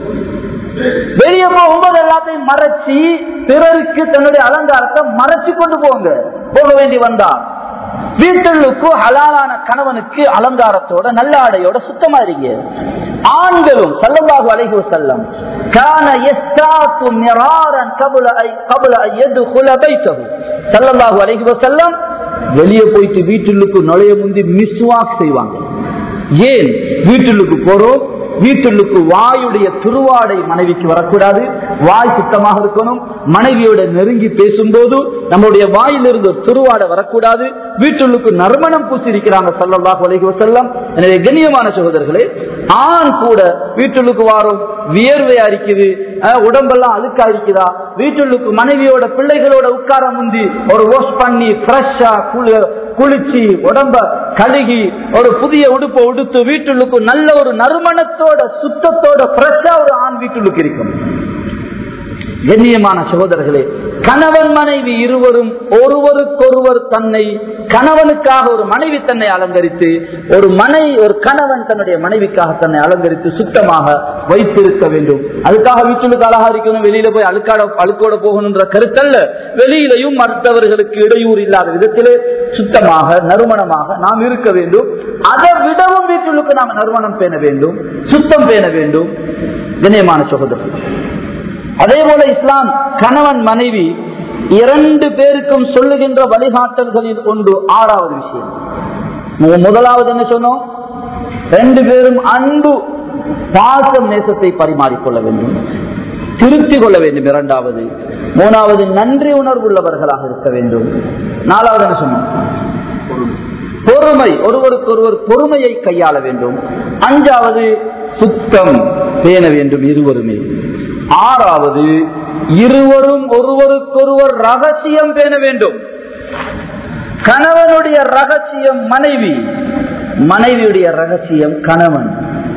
வெளியே போகும்போது எல்லாத்தையும் மறைச்சி பிறருக்கு தன்னுடைய அலங்காரத்தை மறைச்சு கொண்டு போங்க போக வேண்டி வந்தா வீட்டுக்கு ஹலாலான கணவனுக்கு அலங்காரத்தோட நல்ல ஆடையோட சுத்தமா இருங்க ஆண்களும் சல்லல்லாஹு அலைஹி வஸல்லம் கான யஸ்தாத்து மிராரன் கபல ஐ கபல ஐ யதுகுல பைத்தஹு சல்லல்லாஹு அலைஹி வஸல்லம் வெளியே போயிட்டு வீட்டுக்கு நுழைய முந்தி மிஸ்வாக் செய்வாங்க ஏன் வீட்டுக்கு போறோம் வீட்டுக்கு வாயுடைய துருவாடை மனைவிக்கு வரக்கூடாது வாய் சுத்தமாக இருக்கணும் மனைவியோட நெருங்கி பேசும்போது நம்முடைய வாயிலிருந்து ஒரு துருவாடை வரக்கூடாது வீட்டுக்கு நறுமணம் பூசி இருக்கிறாங்க சல்லல்லாஹு அலைஹி வஸல்லம் எனவே கண்ணியமான சகோதரர்களே ஆண் கூட வீட்டுக்கு வாரோம் வியர்வை அரிக்குது அஹ், உடம்பெல்லாம் அழுக்கா இருக்குதா வீட்டுக்கு மனைவியோட பிள்ளைகளோட உட்கார முந்தி ஒரு வாஷ் பண்ணி ஃப்ரெஷ்ஷா குளிச்சு உடம்ப கழுகி ஒரு புதிய உடுப்பை உடுத்து வீட்டுக்கு நல்ல ஒரு நறுமணத்தோட சுத்தத்தோட ஃப்ரெஷ்ஷா ஒரு ஆண் வீட்டுக்கு இருக்கும் கண்ணியமான சகோதரர்களே கணவன் மனைவி இருவரும் ஒருவருக்கொருவர் தன்னை கணவனுக்காக ஒரு மனைவி தன்னை அலங்கரித்து ஒரு மனை ஒரு கணவன் தன்னுடைய மனைவிக்காக தன்னை அலங்கரித்து சுத்தமாக வைத்திருக்க வேண்டும் அதுக்காக வீட்டுக்கு அழகா இருக்கணும் வெளியில போய் அழுக்காட அழுக்கோட போகணுன்ற கருத்தல்ல வெளியிலையும் மற்றவர்களுக்கு இடையூறு இல்லாத விதத்திலே சுத்தமாக நறுமணமாக நாம் இருக்க வேண்டும் அதை விடவும் வீட்டுக்கு நாம் நறுமணம் பேண வேண்டும் சுத்தம் பேண வேண்டும் கண்ணியமான சகோதரர்கள் அதே போல இஸ்லாம் கணவன் மனைவி இரண்டு பேருக்கும் சொல்லுகின்ற வழிகாட்டல்களில் ஒன்று ஆறாவது விஷயம் மு- முதலாவது என்ன சொன்னோம் ரெண்டு பேரும் அன்பு பாசம் நேசத்தை பரிமாறிக்கொள்ள வேண்டும் திருப்தி கொள்ள வேண்டும் இரண்டாவது மூணாவது நன்றி உணர்வுள்ளவர்களாக இருக்க வேண்டும் நாலாவது என்ன சொன்னோம் பொறுமை ஒருவருக்கொருவர் பொறுமையை கையாள வேண்டும் அஞ்சாவது சுத்தம் பேண வேண்டும் இருவருமே ஆறாவது இருவரும் ஒருவருக்கொருவர் ரகசியம் பேண வேண்டும் கணவனுடைய ரகசியம் மனைவி மனைவியுடைய ரகசியம் கணவன்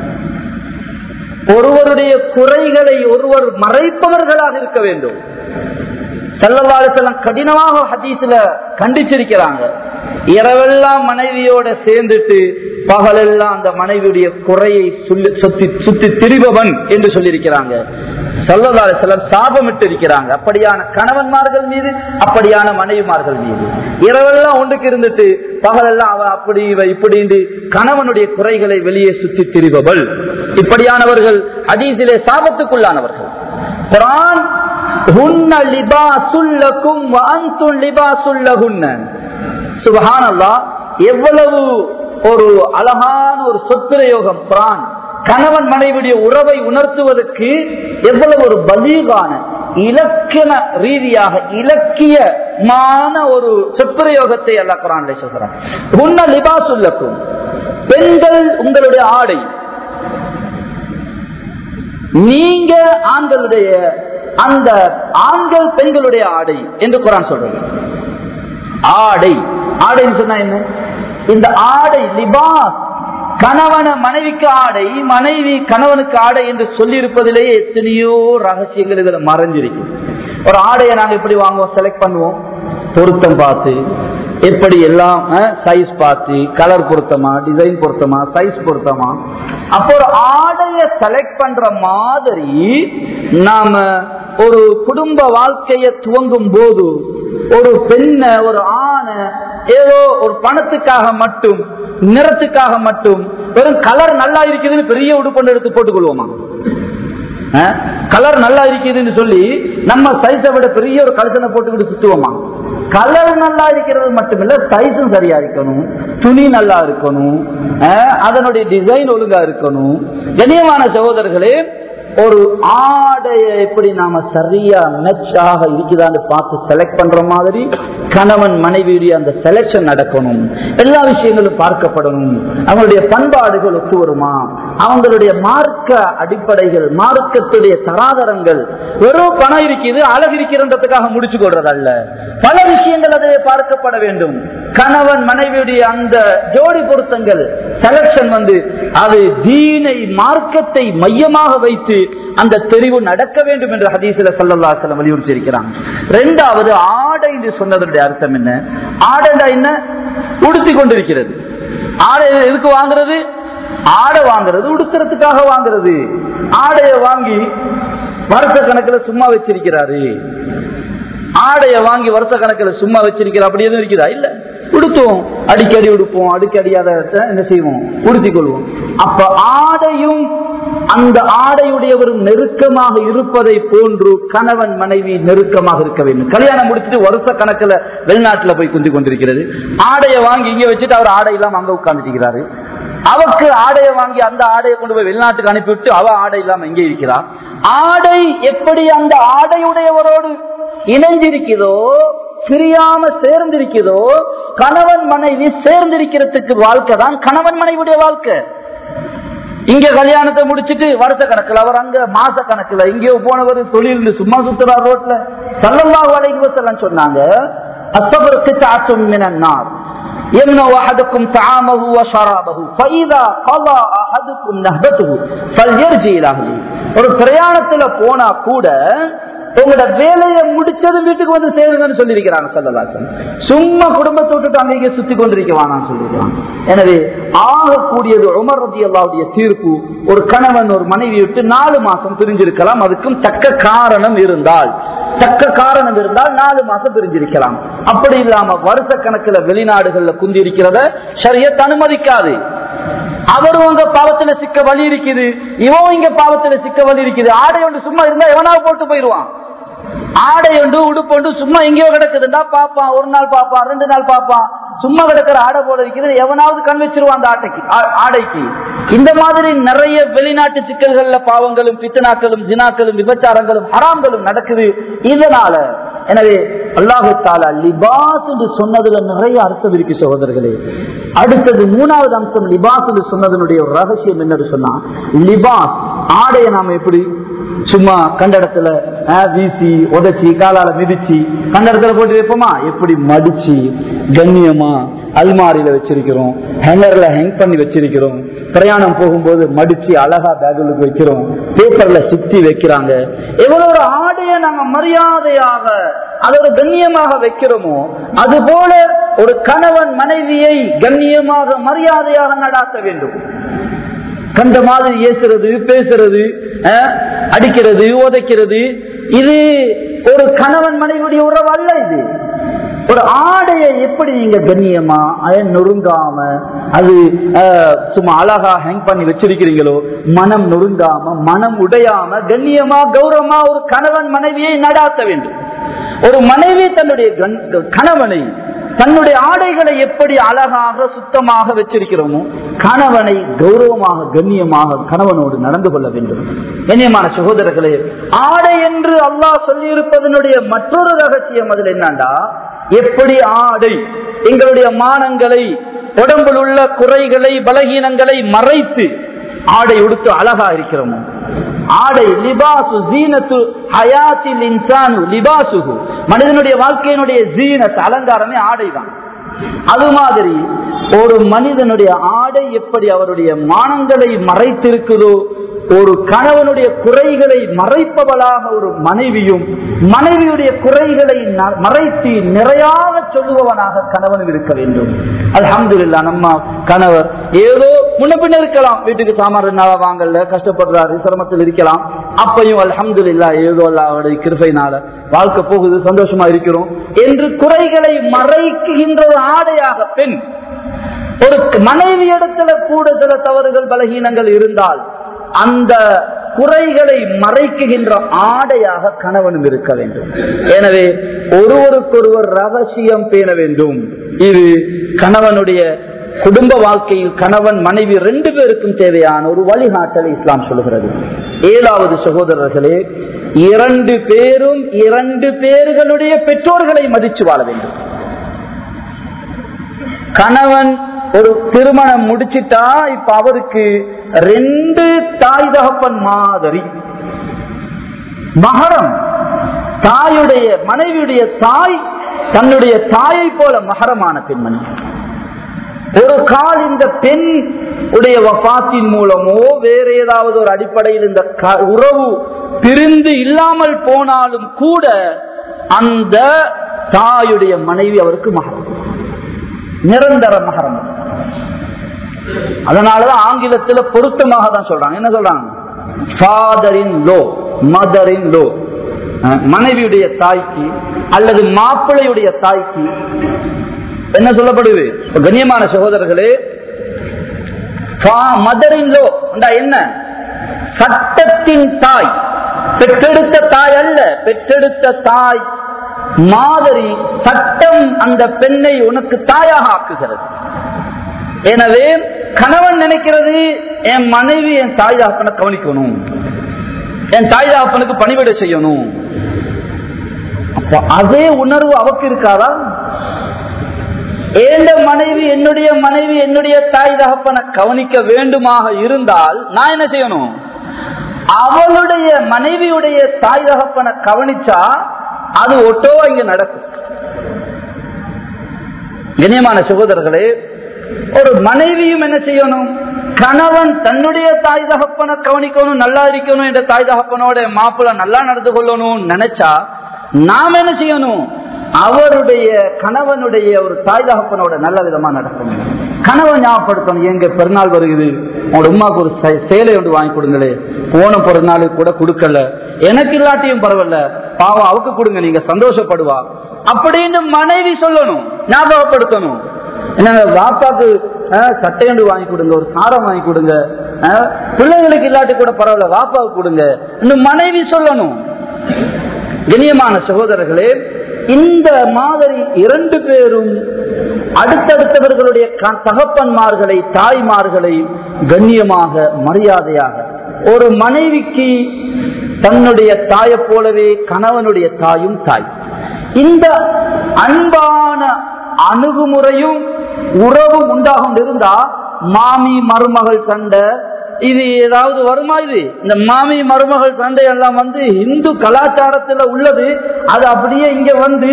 ஒருவருடைய குறைகளை ஒருவர் மறைப்பவர்களாக இருக்க வேண்டும் செல்லவாறு கடினமாக ஹதீஸ்ல கண்டிச்சிருக்கிறாங்க இரவெல்லாம் மனைவியோட சேர்ந்துட்டு பகலெல்லாம் அந்த மனைவியுடைய குறையை சொல்லி சுத்தி சுத்தி திரிபவன் என்று சொல்லியிருக்கிறாங்க சொல்லதால சிலர் சாபமிட்டு இருக்கிறாங்க அப்படியான கணவன்மார்கள் மீது அப்படியான மனைவிமார்கள் மீது இரவெல்லாம் ஒன்றுக்கு இருந்துட்டு பகலெல்லாம் அவ அப்படி இவ இப்படி கணவனுடைய குறைகளை வெளியே சுத்தி திரிபவள் இப்படியானவர்கள் அதீசிலே சாபத்துக்குள்ளானவர்கள் குரான் ஹுன்ன லிபாசுல்லகும் வ அன்தும் லிபாசுல்லஹுன்ன சுபஹானல்லாஹ் எவ்வளவு ஒரு அழகான ஒரு சொற்பிரயோகம் குரான் கணவன் மனைவியுடைய உறவை உணர்த்துவதற்கு எவ்வளவு ஒரு பலீகான இலக்கண ரீதியாக இலக்கியமான ஒரு சொற்பிரயோகத்தை அல்ல குரான்ல சொல்கிறான் உன்ன லிபாசுல்லக்கும் பெண்கள் உங்களுடைய ஆடை நீங்க ஆண்களுடைய அந்த ஆண்கள் பெண்களுடைய ஆடை என்று குரான் சொல்றது ஆடை ஆடைன்னு சொன்னா என்ன இந்த ஆடை லிபாஸ் கணவன மனைவிக்கு ஆடை மனைவி கணவனுக்கு ஆடை என்று சொல்லி இருப்பதிலேயே எத்தனையோ ரகசியங்கள் இதுல மறைஞ்சிருக்கு ஒரு ஆடையை நாங்க எப்படி வாங்குவோம் செலக்ட் பண்ணுவோம் பொருத்தம் பார்த்து எப்படி எல்லாம் சைஸ் பார்த்து கலர் பொருத்தமா டிசைன் பொருத்தமா சைஸ் பொருத்தமா அப்போ ஒரு ஆடைய செலக்ட் பண்ற மாதிரி நாம ஒரு குடும்ப வாழ்க்கையை துவங்கும் போது ஒரு பெண்ண ஒரு ஆணை ஏதோ ஒரு பணத்துக்காக மட்டும் நிறத்துக்காக மட்டும் வெறும் கலர் நல்லா இருக்குதுன்னு பெரிய உடுப்பொண்டு எடுத்து போட்டுக் கொள்வோமா கலர் நல்லா இருக்குதுன்னு சொல்லி நம்ம சைஸை விட பெரிய ஒரு கலசனை போட்டுக்கிட்டு சுத்துவோமா கலர் நல்லா இருக்கிறது மட்டுமில்ல சைஸும் சரியா இருக்கணும் துணி நல்லா இருக்கணும் அதனுடைய டிசைன் ஒழுங்கா இருக்கணும் கண்ணியமான சகோதரர்களே ஒரு ஆடையை எப்படி நாம சரியா மெச்சாக இருக்குதான்னு பார்த்து செலக்ட் பண்ற மாதிரி கணவன் மனைவியுடைய அந்த செலக்ஷன் நடக்கணும் எல்லா விஷயங்களும் பார்க்கப்படணும் அவங்களுடைய பண்பாடுகள் ஒத்து வருமா அவங்களுடைய மார்க்க அடிப்படைகள் மார்க்கத்துடைய தராதரங்கள் வெறும் பணம் இருக்குது அழகு இருக்கிறன்றதுக்காக முடிச்சு கொள்றது அல்ல பல விஷயங்கள் அதை பார்க்கப்பட வேண்டும் கணவன் மனைவியுடைய அந்த ஜோடி பொருத்தங்கள் செலக்ஷன் வந்து அது தீனை மார்க்கத்தை மையமாக வைத்து அந்த தெரிவு நடக்க வேண்டும் என்று ஹதீசில சல்லாசலம் வலியுறுத்தி இருக்கிறாங்க இரண்டாவது ஆடை என்று சொன்னதனுடைய அர்த்தம் என்ன ஆடைடா என்ன உடுத்தி கொண்டிருக்கிறது ஆடை எதுக்கு வாங்குறது ஆடை வாங்குறது உடுத்துறதுக்காக வாங்குறது ஆடைய வாங்கி வருஷ கணக்கில் சும்மா வச்சிருக்கிறாரு ஆடைய வாங்கி வருஷ கணக்கில் சும்மா வச்சிருக்கிற அப்படி எதுவும் இருக்குதா இல்ல உடுத்துவோம் அடிக்கடி உடுப்போம் அடிக்கடி அதை என்ன செய்வோம் உடுத்திக் கொள்வோம் அப்ப ஆடையும் அந்த ஆடையுடையவரும் நெருக்கமாக இருப்பதை போன்று கணவன் மனைவி நெருக்கமாக இருக்க வேண்டும் கல்யாணம் முடிச்சுட்டு வருஷ கணக்கில் வெளிநாட்டுல போய் குந்தி கொண்டிருக்கிறது ஆடையை வாங்கி இங்க வச்சுட்டு அவர் ஆடை இல்லாம அங்க உட்கார்ந்துட்டு அவக்கு ஆடையை வாங்கி அந்த ஆடையை கொண்டு போய் வெளிநாட்டுக்கு அனுப்பிவிட்டு அவ ஆடை இல்லாம எங்கே இருக்கிறார் ஆடை எப்படி அந்த ஆடையுடையவரோடு இணைஞ்சிருக்கிறதோ பிரியாம சேர்ந்திருக்கிறதோ கணவன் மனைவி சேர்ந்திருக்கிறதுக்கு வாழ்க்கை தான் கணவன் மனைவியுடைய வாழ்க்கை இங்க கல்யாணத்தை முடிச்சிட்டு வருஷ கணக்குல அவர் அங்க மாச கணக்குல இங்கே போனவர் தொழில் சும்மா சுத்துறார் ரோட்ல சல்லல்லா வலைகுவசல்லாம் சொன்னாங்க அசபருக்கு சாற்றும் மினார் يمنع أحدكم طعامه وشرابه فإذا قضى أحدكم نهبته فليرجع إلى أهله ஒரு பிரயாணத்துல போனா கூட உங்களோட வேலையை முடிச்சதும் வீட்டுக்கு வந்து சேருங்கன்னு சொல்லியிருக்கிறாங்க சொல்லலாசன் சும்மா குடும்பத்தை விட்டுட்டு அங்க இங்கே சுத்தி கொண்டிருக்க வேணாம்னு சொல்லியிருக்கிறாங்க எனவே ஆகக்கூடியது உமர் ரதி அல்லாவுடைய தீர்ப்பு ஒரு கணவன் ஒரு மனைவி விட்டு நாலு மாசம் பிரிஞ்சிருக்கலாம் அதுக்கும் தக்க காரணம் இருந்தால் தக்க காரணம் இருந்தால் நாலு மாசம் பிரிஞ்சிருக்கலாம் அப்படி இல்லாம வருஷ கணக்குல வெளிநாடுகள்ல குந்தி இருக்கிறத சரியத் அனுமதிக்காது அவரும் அங்க பாவத்துல சிக்க வழி இருக்குது இவன் இங்க பாவத்துல சிக்க வழி இருக்குது ஆடை ஒன்று சும்மா இருந்தா எவனாவது போட்டு போயிடுவான் ஆடை உண்டு உடுப்பு உண்டு சும்மா எங்கேயோ கிடக்குதுண்டா பாப்பான் ஒரு நாள் பாப்பான் ரெண்டு நாள் பாப்பான் சும்மா கிடக்கிற ஆடை போல இருக்குது எவனாவது கண் வச்சிருவான் அந்த ஆட்டைக்கு ஆடைக்கு இந்த மாதிரி நிறைய வெளிநாட்டு சிக்கல்கள்ல பாவங்களும் பித்தனாக்களும் ஜினாக்களும் விபச்சாரங்களும் ஹராம்களும் நடக்குது இதனால எனவே அல்லாஹு தாலா லிபாஸ் என்று சொன்னதுல நிறைய அர்த்தம் இருக்கு சகோதரர்களே அடுத்தது மூணாவது அம்சம் லிபாஸ் என்று சொன்னதனுடைய ஒரு ரகசியம் என்னன்னு சொன்னா லிபாஸ் ஆடையை நாம எப்படி சும்மா கண்ட இடத்துல வீசி உதச்சி காலால மிதிச்சு கண்ட இடத்துல போட்டு வைப்போமா எப்படி மடிச்சு கண்ணியமா அல்மாரியில வச்சிருக்கிறோம் ஹேங்கர்ல ஹேங் பண்ணி வச்சிருக்கிறோம் பிரயாணம் போகும்போது மடிச்சு அழகா பேகுலுக்கு வைக்கிறோம் பேப்பர்ல சுத்தி வைக்கிறாங்க எவ்வளவு ஒரு ஆடையை நாங்க மரியாதையாக அதை ஒரு கண்ணியமாக வைக்கிறோமோ அது போல ஒரு கணவன் மனைவியை கண்ணியமாக மரியாதையாக நடாத்த வேண்டும் கண்ட மாதிரி ஏசுறது பேசுறது அடிக்கிறது உதைக்கிறது இது ஒரு கணவன் மனைவியுடைய உறவு அல்ல இது ஒரு ஆடையை எப்படி நீங்க கண்ணியமா அதை நொறுங்காம அது அஹ், சும்மா அழகா ஹேங் பண்ணி வச்சிருக்கிறீங்களோ மனம் நொறுங்காம மனம் உடையாம கண்ணியமா கௌரவமா ஒரு கணவன் மனைவியை நடாத்த வேண்டும் ஒரு மனைவி தன்னுடைய கண்- கணவனை தன்னுடைய ஆடைகளை எப்படி அழகாக சுத்தமாக வச்சிருக்கிறோமோ கணவனை கௌரவமாக கண்ணியமாக கணவனோடு நடந்து கொள்ள வேண்டும் கண்ணியமான சகோதரர்களே ஆடை என்று அல்லாஹ் சொல்லியிருப்பதனுடைய மற்றொரு ரகசியம் அதில் என்னண்டா எப்படி ஆடை எங்களுடைய மானங்களை உடம்பில் உள்ள குறைகளை பலகீனங்களை மறைத்து ஆடை உடுத்து அழகா இருக்கிறோமோ ஆடை லிபாசு ஜீனத்து ஹயாத்தில் இன்சானு லிபாசுகு மனிதனுடைய வாழ்க்கையினுடைய ஜீனத் அலங்காரமே ஆடைதான் அது மாதிரி ஒரு மனிதனுடைய ஆடை எப்படி அவருடைய மானங்களை மறைத்திருக்குதோ ஒரு கணவனுடைய குறைகளை மறைப்பவளாக ஒரு மனைவியும் மனைவியுடைய குறைகளை ந- மறைத்து நிறையாக சொல்லுபவனாக கணவனும் இருக்க வேண்டும் அல்ஹம்துலில்லாஹ் நம்ம கணவர் ஏதோ முன்ன பின்ன இருக்கலாம் வீட்டுக்கு சாமான் நாள வாங்கல கஷ்டப்படுறாரு சிரமத்தில் இருக்கலாம் அப்பையும் அல்ஹம்துலில்லாஹ் ஏதோ அல்லாஹ்வுடைய கிருபையினால வாழ்க்கை போகுது சந்தோஷமா இருக்கிறோம் என்று குறைகளை மறைக்குகின்ற ஒரு ஆடையாக பெண் ஒரு மனைவி இடத்துல கூட சில தவறுகள் பலகீனங்கள் இருந்தால் அந்த குறைகளை மறைக்குகின்ற ஆடையாக கணவனும் இருக்க வேண்டும் எனவே ஒருவருக்கொருவர் ரகசியம் பேண வேண்டும் இது கணவனுடைய குடும்ப வாழ்க்கையில் கணவன் மனைவி ரெண்டு பேருக்கும் தேவையான ஒரு வழிகாட்டலை இஸ்லாம் சொல்கிறது ஏழாவது சகோதரர்களே இரண்டு பேரும் இரண்டு பேர்களுடைய பெற்றோர்களை மதிச்சு வாழ வேண்டும் கணவன் ஒரு திருமணம் முடிச்சிட்டா இப்ப அவருக்கு ரெண்டு தாய் தகப்பன் மாதிரி மகரம் தாயுடைய மனைவியுடைய தாய் தன்னுடைய தாயை போல மகரமான பெண்மணி ஒரு கால் இந்த பெண் உடைய வபாத்தின் மூலமோ வேற ஏதாவது ஒரு அடிப்படையில் இந்த க- உறவு பிரிந்து இல்லாமல் போனாலும் கூட அந்த தாயுடைய மனைவி அவருக்கு மகரம் நிரந்தர மகரம் அதனாலதான் ஆங்கிலத்துல பொருத்தமாக தான் சொல்றாங்க என்ன சொல்றாங்க ஃபாதரின் லோ மதரின் லோ மனைவியுடைய தாய்க்கு அல்லது மாப்பிள்ளையுடைய தாய்க்கு என்ன சொல்லப்படுது இப்ப கண்ணியமான சகோதரர்களே மதரின் லோ என்ன சட்டத்தின் தாய் பெற்றெடுத்த தாய் அல்ல பெற்றெடுத்த தாய் மாதிரி சட்டம் அந்த பெண்ணை உனக்கு தாயாக ஆக்குகிறது எனவே கணவன் நினைக்கிறது என் மனைவி என் தாய் தகப்பனை கவனிக்கணும் என் தாய் தகப்பனுக்கு பணிவிடை செய்யணும் அப்ப அதே உணர்வு அவக்கு இருக்காதா ஏண்ட மனைவி என்னுடைய மனைவி என்னுடைய தாய் தகப்பனை கவனிக்க வேண்டுமாக இருந்தால் நான் என்ன செய்யணும் அவளுடைய மனைவியுடைய தாய் தகப்பனை கவனிச்சா அது ஒட்டோவா இங்க நடக்கும் கண்ணியமான சகோதரர்களே ஒரு மனைவியும் என்ன செய்யணும் கணவன் தன்னுடைய தாய் தகப்பனை கவனிக்கணும் நல்லா இருக்கணும் என்ற தாய் தகப்பனோட மாப்பிள்ள நல்லா நடந்து கொள்ளணும் நினைச்சா நாம் என்ன செய்யணும் அவருடைய கணவனுடைய ஒரு தாய் தகப்பனோட நல்ல விதமா நடக்கணும் கணவன் ஞாபகப்படுத்தணும் எங்க பெருநாள் வருகிறது உங்களோட உமாக்கு ஒரு சே- சேலை ஒன்று வாங்கி கொடுங்களே போன பிறநாளுக்கு கூட கொடுக்கல எனக்கு இல்லாட்டியும் பரவாயில்ல பாவம் அவக்கு கொடுங்க நீங்க சந்தோஷப்படுவா அப்படின்னு மனைவி சொல்லணும் ஞாபகப்படுத்தணும் என்னங்க வாப்பாக்கு அஹ், சட்டை ஒன்று வாங்கி கொடுங்க ஒரு சாரம் வாங்கி கொடுங்க அஹ், பிள்ளைங்களுக்கு இல்லாட்டி கூட பரவாயில்ல வாப்பாவுக்கு கொடுங்க இன்னும் மனைவி சொல்லணும் கண்ணியமான சகோதரர்களே இந்த மாதிரி இரண்டு பேரும் அடுத்தடுத்தவர்களுடைய க- தகப்பன்மார்களை தாய்மார்களை கண்ணியமாக மரியாதையாக ஒரு மனைவிக்கு தன்னுடைய தாயை போலவே கணவனுடைய தாயும் தாய் இந்த அன்பான அணுகுமுறையும் உறவும் உண்டாகும் இருந்தா மாமி மருமகள் சண்டை இது ஏதாவது வருமா இது இந்த மாமி மருமகள் சண்டை எல்லாம் வந்து இந்து கலாச்சாரத்துல உள்ளது அது அப்படியே இங்க வந்து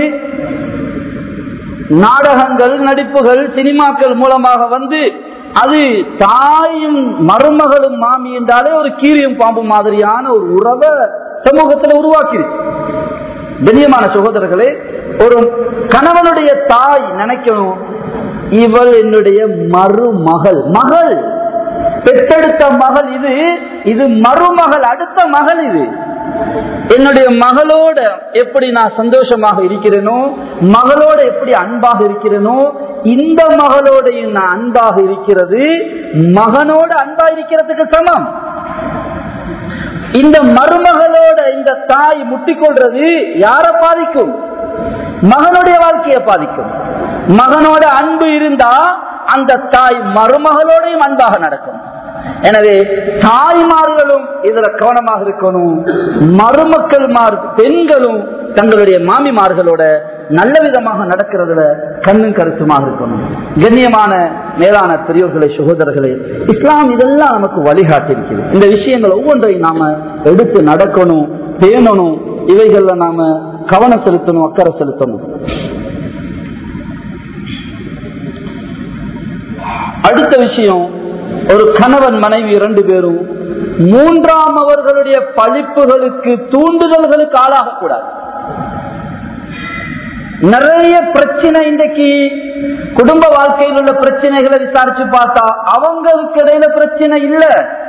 நாடகங்கள் நடிப்புகள் சினிமாக்கள் மூலமாக வந்து அது தாயும் மருமகளும் மாமி என்றாலே ஒரு கீரியும் பாம்பு மாதிரியான ஒரு உறவை சமூகத்தில் உருவாக்கிருக்கு கண்ணியமான சகோதரர்களே ஒரு கணவனுடைய தாய் நினைக்கணும் இவள் என்னுடைய மருமகள் மகள் பெற்றெடுத்த மகள் இது இது மருமகள் அடுத்த மகள் இது என்னுடைய மகளோட எப்படி நான் சந்தோஷமாக இருக்கிறேனோ மகளோட எப்படி அன்பாக இருக்கிறேனோ இந்த மகளோடையும் நான் அன்பாக இருக்கிறது மகனோட அன்பா இருக்கிறதுக்கு சமம் இந்த மருமகளோட இந்த தாய் முட்டிக்கொள்றது யார பாதிக்கும் மகனுடைய வாழ்க்கையை பாதிக்கும் மகனோட அன்பு இருந்தா அந்த தாய் மருமகளோடையும் அன்பாக நடக்கும் எனவே தாய்மார்களும் இதுல கவனமாக இருக்கணும் மருமக்கள் பெண்களும் தங்களுடைய மாமிமார்களோட நல்ல விதமாக நடக்கிறதுல கண்ணும் கருத்துமாக இருக்கணும் கண்ணியமான மேலான பெரியோர்களே சகோதரர்களே இஸ்லாம் இதெல்லாம் நமக்கு வழிகாட்டிருக்கிறது இந்த விஷயங்கள் ஒவ்வொன்றையும் நாம எடுத்து நடக்கணும் பேணணும் இவைகள்ல நாம கவனம் செலுத்தணும் அக்கறை செலுத்தணும் அடுத்த விஷயம் ஒரு கணவன் மனைவி இரண்டு பேரும் மூன்றாம் அவர்களுடைய பழிப்புகளுக்கு தூண்டுதல்களுக்கு ஆளாகக்கூடாது நிறைய பிரச்சனை இன்றைக்கு குடும்ப வாழ்க்கையில் உள்ள பிரச்சனைகளை விசாரிச்சு பார்த்தா அவங்களுக்கு இடையில பிரச்சனை இல்ல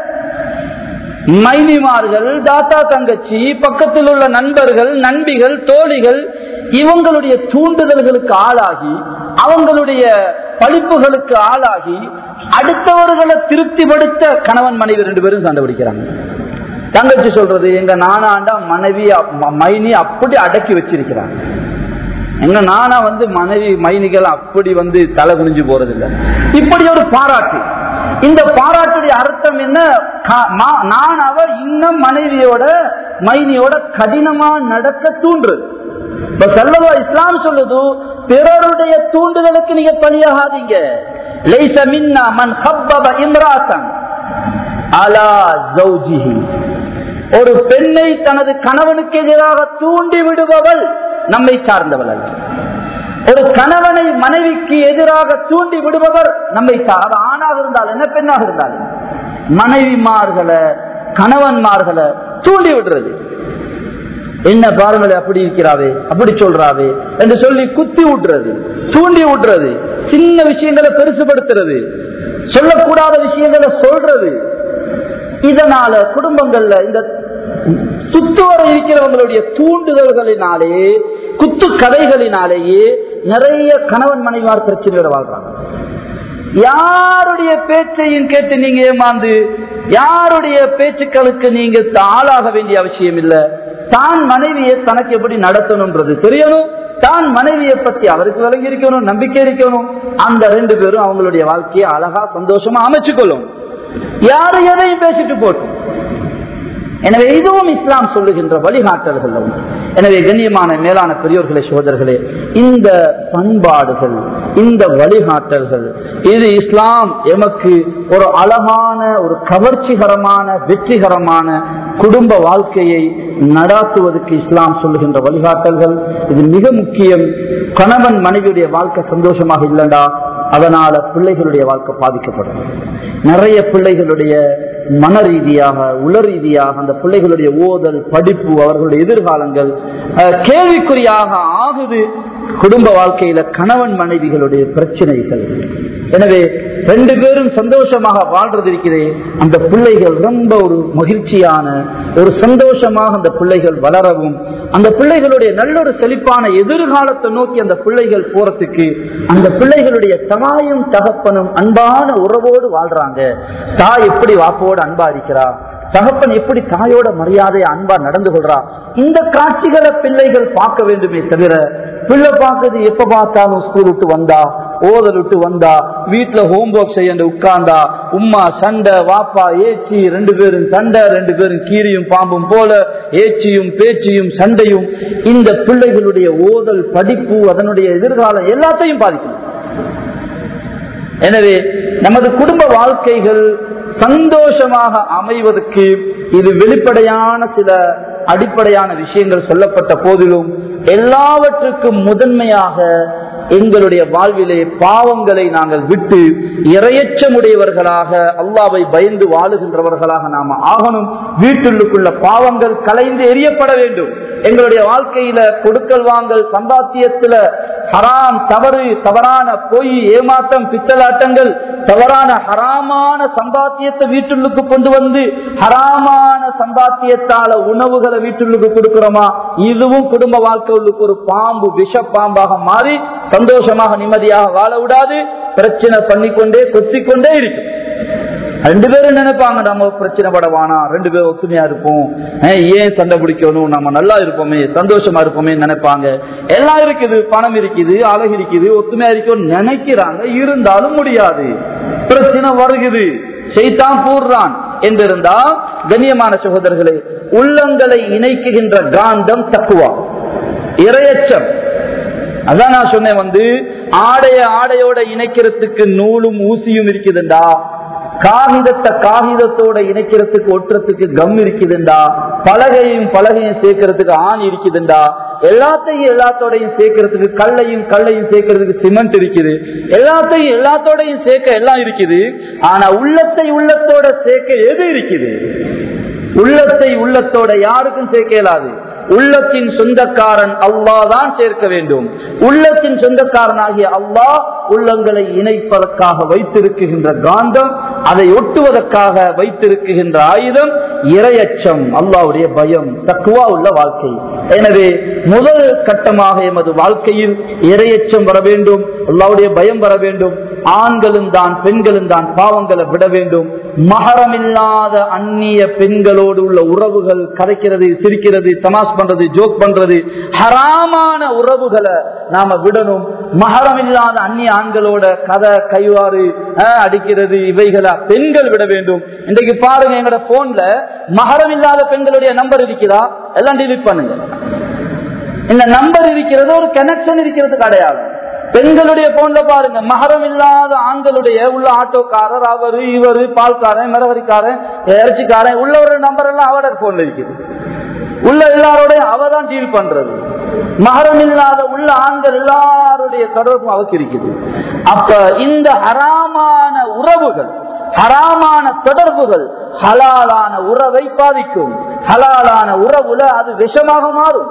மைனிமார்கள் தாத்தா தங்கச்சி பக்கத்தில் உள்ள நண்பர்கள் நண்பிகள் தோழிகள் இவங்களுடைய தூண்டுதல்களுக்கு ஆளாகி அவங்களுடைய பழிப்புகளுக்கு ஆளாகி அடுத்தவர்களை திருப்திப்படுத்த கணவன் மனைவி ரெண்டு பேரும் சண்டை பிடிக்கிறாங்க தங்கச்சி சொல்றது எங்க நானாண்டா மனைவி மைனி அப்படி அடக்கி வச்சிருக்கிறாங்க எங்க நானா வந்து மனைவி மைனிகள் அப்படி வந்து தலை குனிஞ்சு போறது இல்ல இப்படி ஒரு பாராட்டு இந்த பாராட்டுடைய அர்த்தம் என்ன நான் அவ இன்னும் மனைவியோட மைனியோட கடினமா நடக்க தூண்டுறது இப்ப செல்லவா இஸ்லாம் சொல்லுது பிறருடைய தூண்டுதலுக்கு நீங்க பலியாகாதீங்க லைச மின்னா மன் ஹப்பப இம்ராசன் அலா ஜௌஜிஹி ஒரு பெண்ணை தனது கணவனுக்கு எதிராக தூண்டி விடுபவள் நம்மை சார்ந்தவள் அல்ல ஒரு கணவனை மனைவிக்கு எதிராக தூண்டி விடுபவர் நம்மை அது ஆணாக இருந்தால் என்ன பெண்ணாக இருந்தாலும் மனைவிமார்களை கணவன்மார்களை தூண்டி விடுறது என்ன பாருங்களே அப்படி இருக்கிறாவே அப்படி சொல்றாவே என்று சொல்லி குத்தி விட்டுறது தூண்டி விட்டுறது சின்ன விஷயங்களை பெருசுபடுத்துறது சொல்லக்கூடாத விஷயங்களை சொல்றது இதனால குடும்பங்கள்ல இந்த சுத்துவர இருக்கிறவங்களுடைய தூண்டுதல்களினாலே குத்து கதைகளினாலேயே நிறைய கணவன் மனைவார் பிரச்சனையோட வாழ்றாங்க யாருடைய பேச்சையும் கேட்டு நீங்க ஏமாந்து யாருடைய பேச்சுக்களுக்கு நீங்க ஆளாக வேண்டிய அவசியம் இல்ல தான் மனைவியை தனக்கு எப்படி நடத்தணும்ன்றது தெரியணும் தான் மனைவியை பத்தி அவருக்கு விளங்கி இருக்கணும் நம்பிக்கை இருக்கணும் அந்த ரெண்டு பேரும் அவங்களுடைய வாழ்க்கையை அழகா சந்தோஷமா அமைச்சுக்கொள்ளும் யாரு எதையும் பேசிட்டு போட்டும் எனவே இதுவும் இஸ்லாம் சொல்லுகின்ற வழிகாட்டல்கள் எனவே கண்ணியமான மேலான பெரியோர்களே சோதர்களே இந்த பண்பாடுகள் இந்த வழிகாட்டல்கள் இது இஸ்லாம் எமக்கு ஒரு அழகான ஒரு கவர்ச்சிகரமான வெற்றிகரமான குடும்ப வாழ்க்கையை நடாத்துவதற்கு இஸ்லாம் சொல்லுகின்ற வழிகாட்டல்கள் இது மிக முக்கியம் கணவன் மனைவியுடைய வாழ்க்கை சந்தோஷமாக இல்லைண்டா அதனால பிள்ளைகளுடைய வாழ்க்கை பாதிக்கப்படும் நிறைய பிள்ளைகளுடைய மன ரீதியாக உள ரீதியாக அந்த பிள்ளைகளுடைய ஓதல் படிப்பு அவர்களுடைய எதிர்காலங்கள் கேள்விக்குறியாக ஆகுது குடும்ப வாழ்க்கையில கணவன் மனைவிகளுடைய பிரச்சனைகள் எனவே ரெண்டு பேரும் சந்தோஷமாக வாழ்றது இருக்கிறே அந்த பிள்ளைகள் ரொம்ப ஒரு மகிழ்ச்சியான ஒரு சந்தோஷமாக அந்த பிள்ளைகள் வளரவும் அந்த பிள்ளைகளுடைய நல்ல ஒரு செழிப்பான எதிர்காலத்தை நோக்கி அந்த பிள்ளைகள் போறதுக்கு அந்த பிள்ளைகளுடைய தாயும் தகப்பனும் அன்பான உறவோடு வாழ்றாங்க தாய் எப்படி வாப்போடு அன்பா இருக்கிறா தகப்பன் எப்படி தாயோட மரியாதை அன்பா நடந்து கொள்றா இந்த காட்சிகளை பிள்ளைகள் பார்க்க வேண்டுமே தவிர பிள்ளை பார்க்கறது எப்ப பார்த்தாலும் ஸ்கூல் விட்டு வந்தா ஓதல் விட்டு வந்தா வீட்டுல ஹோம் ஒர்க் செய்ய உட்கார்ந்தா உம்மா சண்டை வாப்பா ஏச்சி ரெண்டு பேரும் சண்டை ரெண்டு பேரும் கீரியும் பாம்பும் போல ஏச்சியும் பேச்சியும் சண்டையும் இந்த பிள்ளைகளுடைய ஓதல் படிப்பு அதனுடைய எதிர்காலம் எல்லாத்தையும் பாதிக்கும் எனவே நமது குடும்ப வாழ்க்கைகள் சந்தோஷமாக அமைவதற்கு இது வெளிப்படையான சில அடிப்படையான விஷயங்கள் சொல்லப்பட்ட போதிலும் எல்லாவற்றுக்கும் முதன்மையாக எங்களுடைய வாழ்விலே பாவங்களை நாங்கள் விட்டு இரையச்சமுடையவர்களாக அல்லாவை பயந்து வாழுகின்றவர்களாக நாம ஆகணும் வீட்டுள்ளுக்குள்ள பாவங்கள் கலைந்து எரியப்பட வேண்டும் எங்களுடைய வாழ்க்கையில கொடுக்கல் வாங்கல் சம்பாத்தியத்துல ஹராம் தவறு தவறான பொய் ஏமாற்றம் பித்தலாட்டங்கள் தவறான ஹராமான சம்பாத்தியத்தை வீட்டுள்ளுக்கு கொண்டு வந்து ஹராமான சம்பாத்தியத்தால உணவுகளை வீட்டுள்ளுக்கு கொடுக்கிறோமா இதுவும் குடும்ப வாழ்க்கை உள்ளுக்கு ஒரு பாம்பு விஷ பாம்பாக மாறி சந்தோஷமாக நிம்மதியாக வாழ விடாது பிரச்சனை பண்ணிக்கொண்டே கொத்திக்கொண்டே இருக்கும் ரெண்டு பேரும் நினைப்பாங்க நம்ம பிரச்சனை படவானா ரெண்டு பேரும் ஒத்துமையா இருப்போம் ஏன் ஏன் சண்டை பிடிக்கணும் நம்ம நல்லா இருப்போமே சந்தோஷமா இருப்போமே நினைப்பாங்க எல்லாம் இருக்குது பணம் இருக்குது அழகு இருக்குது ஒத்துமையா இருக்கணும் நினைக்கிறாங்க இருந்தாலும் முடியாது பிரச்சனை வருகுது செய்தான் கூறுறான் என்றிருந்தா கண்ணியமான சகோதரர்களே உள்ளங்களை இணைக்குகின்ற காந்தம் தக்குவா இரையச்சம் அதான் நான் சொன்னேன் வந்து ஆடைய ஆடையோட இணைக்கிறதுக்கு நூலும் ஊசியும் இருக்குதுண்டா காகிதத்தை காகிதத்தோட இணைக்கிறதுக்கு ஒட்டுறதுக்கு கம் இருக்குதுண்டா பலகையும் பலகையும் சேர்க்கறதுக்கு ஆண் இருக்குதுண்டா எல்லாத்தையும் எல்லாத்தோடையும் சேர்க்கறதுக்கு கல்லையும் கல்லையும் சேர்க்கறதுக்கு சிமெண்ட் இருக்குது எல்லாத்தையும் எல்லாத்தோடையும் சேர்க்க எல்லாம் இருக்குது ஆனா உள்ளத்தை உள்ளத்தோட சேர்க்க எது இருக்குது உள்ளத்தை உள்ளத்தோட யாருக்கும் சேர்க்க இயலாது உள்ளத்தின் சொந்தக்காரன் அல்லாஹ் தான் சேர்க்க வேண்டும் உள்ளத்தின் சொந்தக்காரனாகிய அல்லாஹ் உள்ளங்களை இணைப்பதற்காக வைத்திருக்குகின்ற காந்தம் அதை ஒட்டுவதற்காக வைத்திருக்குகின்ற ஆயுதம் இரையச்சம் அல்லாவுடைய பயம் தக்குவா உள்ள வாழ்க்கை எனவே முதல் கட்டமாக எமது வாழ்க்கையில் இரையச்சம் வர வேண்டும் அல்லாவுடைய பயம் வர வேண்டும் ஆண்களும் தான் பெண்களும் தான் பாவங்களை விட வேண்டும் மகரமில்லாத அந்நிய பெண்களோடு உள்ள உறவுகள் கதைக்கிறது சிரிக்கிறது தமாஸ் பண்றது ஜோக் பண்றது ஹராமான உறவுகளை நாம விடணும் மகரம் இல்லாத அந்நிய ஆண்களோட கதை கைவாறு அஹ், அடிக்கிறது இவைகளை பெண்கள் விட வேண்டும் இன்றைக்கு பாருங்க எங்களோட போன்ல மகரம் இல்லாத பெண்களுடைய நம்பர் இருக்கிறா எல்லாம் டிலீட் பண்ணுங்க இந்த நம்பர் இருக்கிறது ஒரு கனெக்ஷன் இருக்கிறது அடையாளம் பெண்களுடைய போன்ல பாருங்க மகரம் இல்லாத ஆண்களுடைய உள்ள ஆட்டோக்காரர் அவரு இவரு பால்காரன் மிளகரிக்காரன் இறைச்சிக்காரன் உள்ள ஒரு நம்பர் எல்லாம் அவட போன்ல இருக்குது உள்ள எல்லாரோடைய அவ தான் டீல் பண்றது மகரம் இல்லாத உள்ள ஆண்கள் எல்லாருடைய தொடர்பும் அவருக்கு இருக்குது அப்ப இந்த ஹராமான உறவுகள் ஹராமான தொடர்புகள் ஹலாலான உறவை பாதிக்கும் ஹலாலான உறவுல அது விஷமாக மாறும்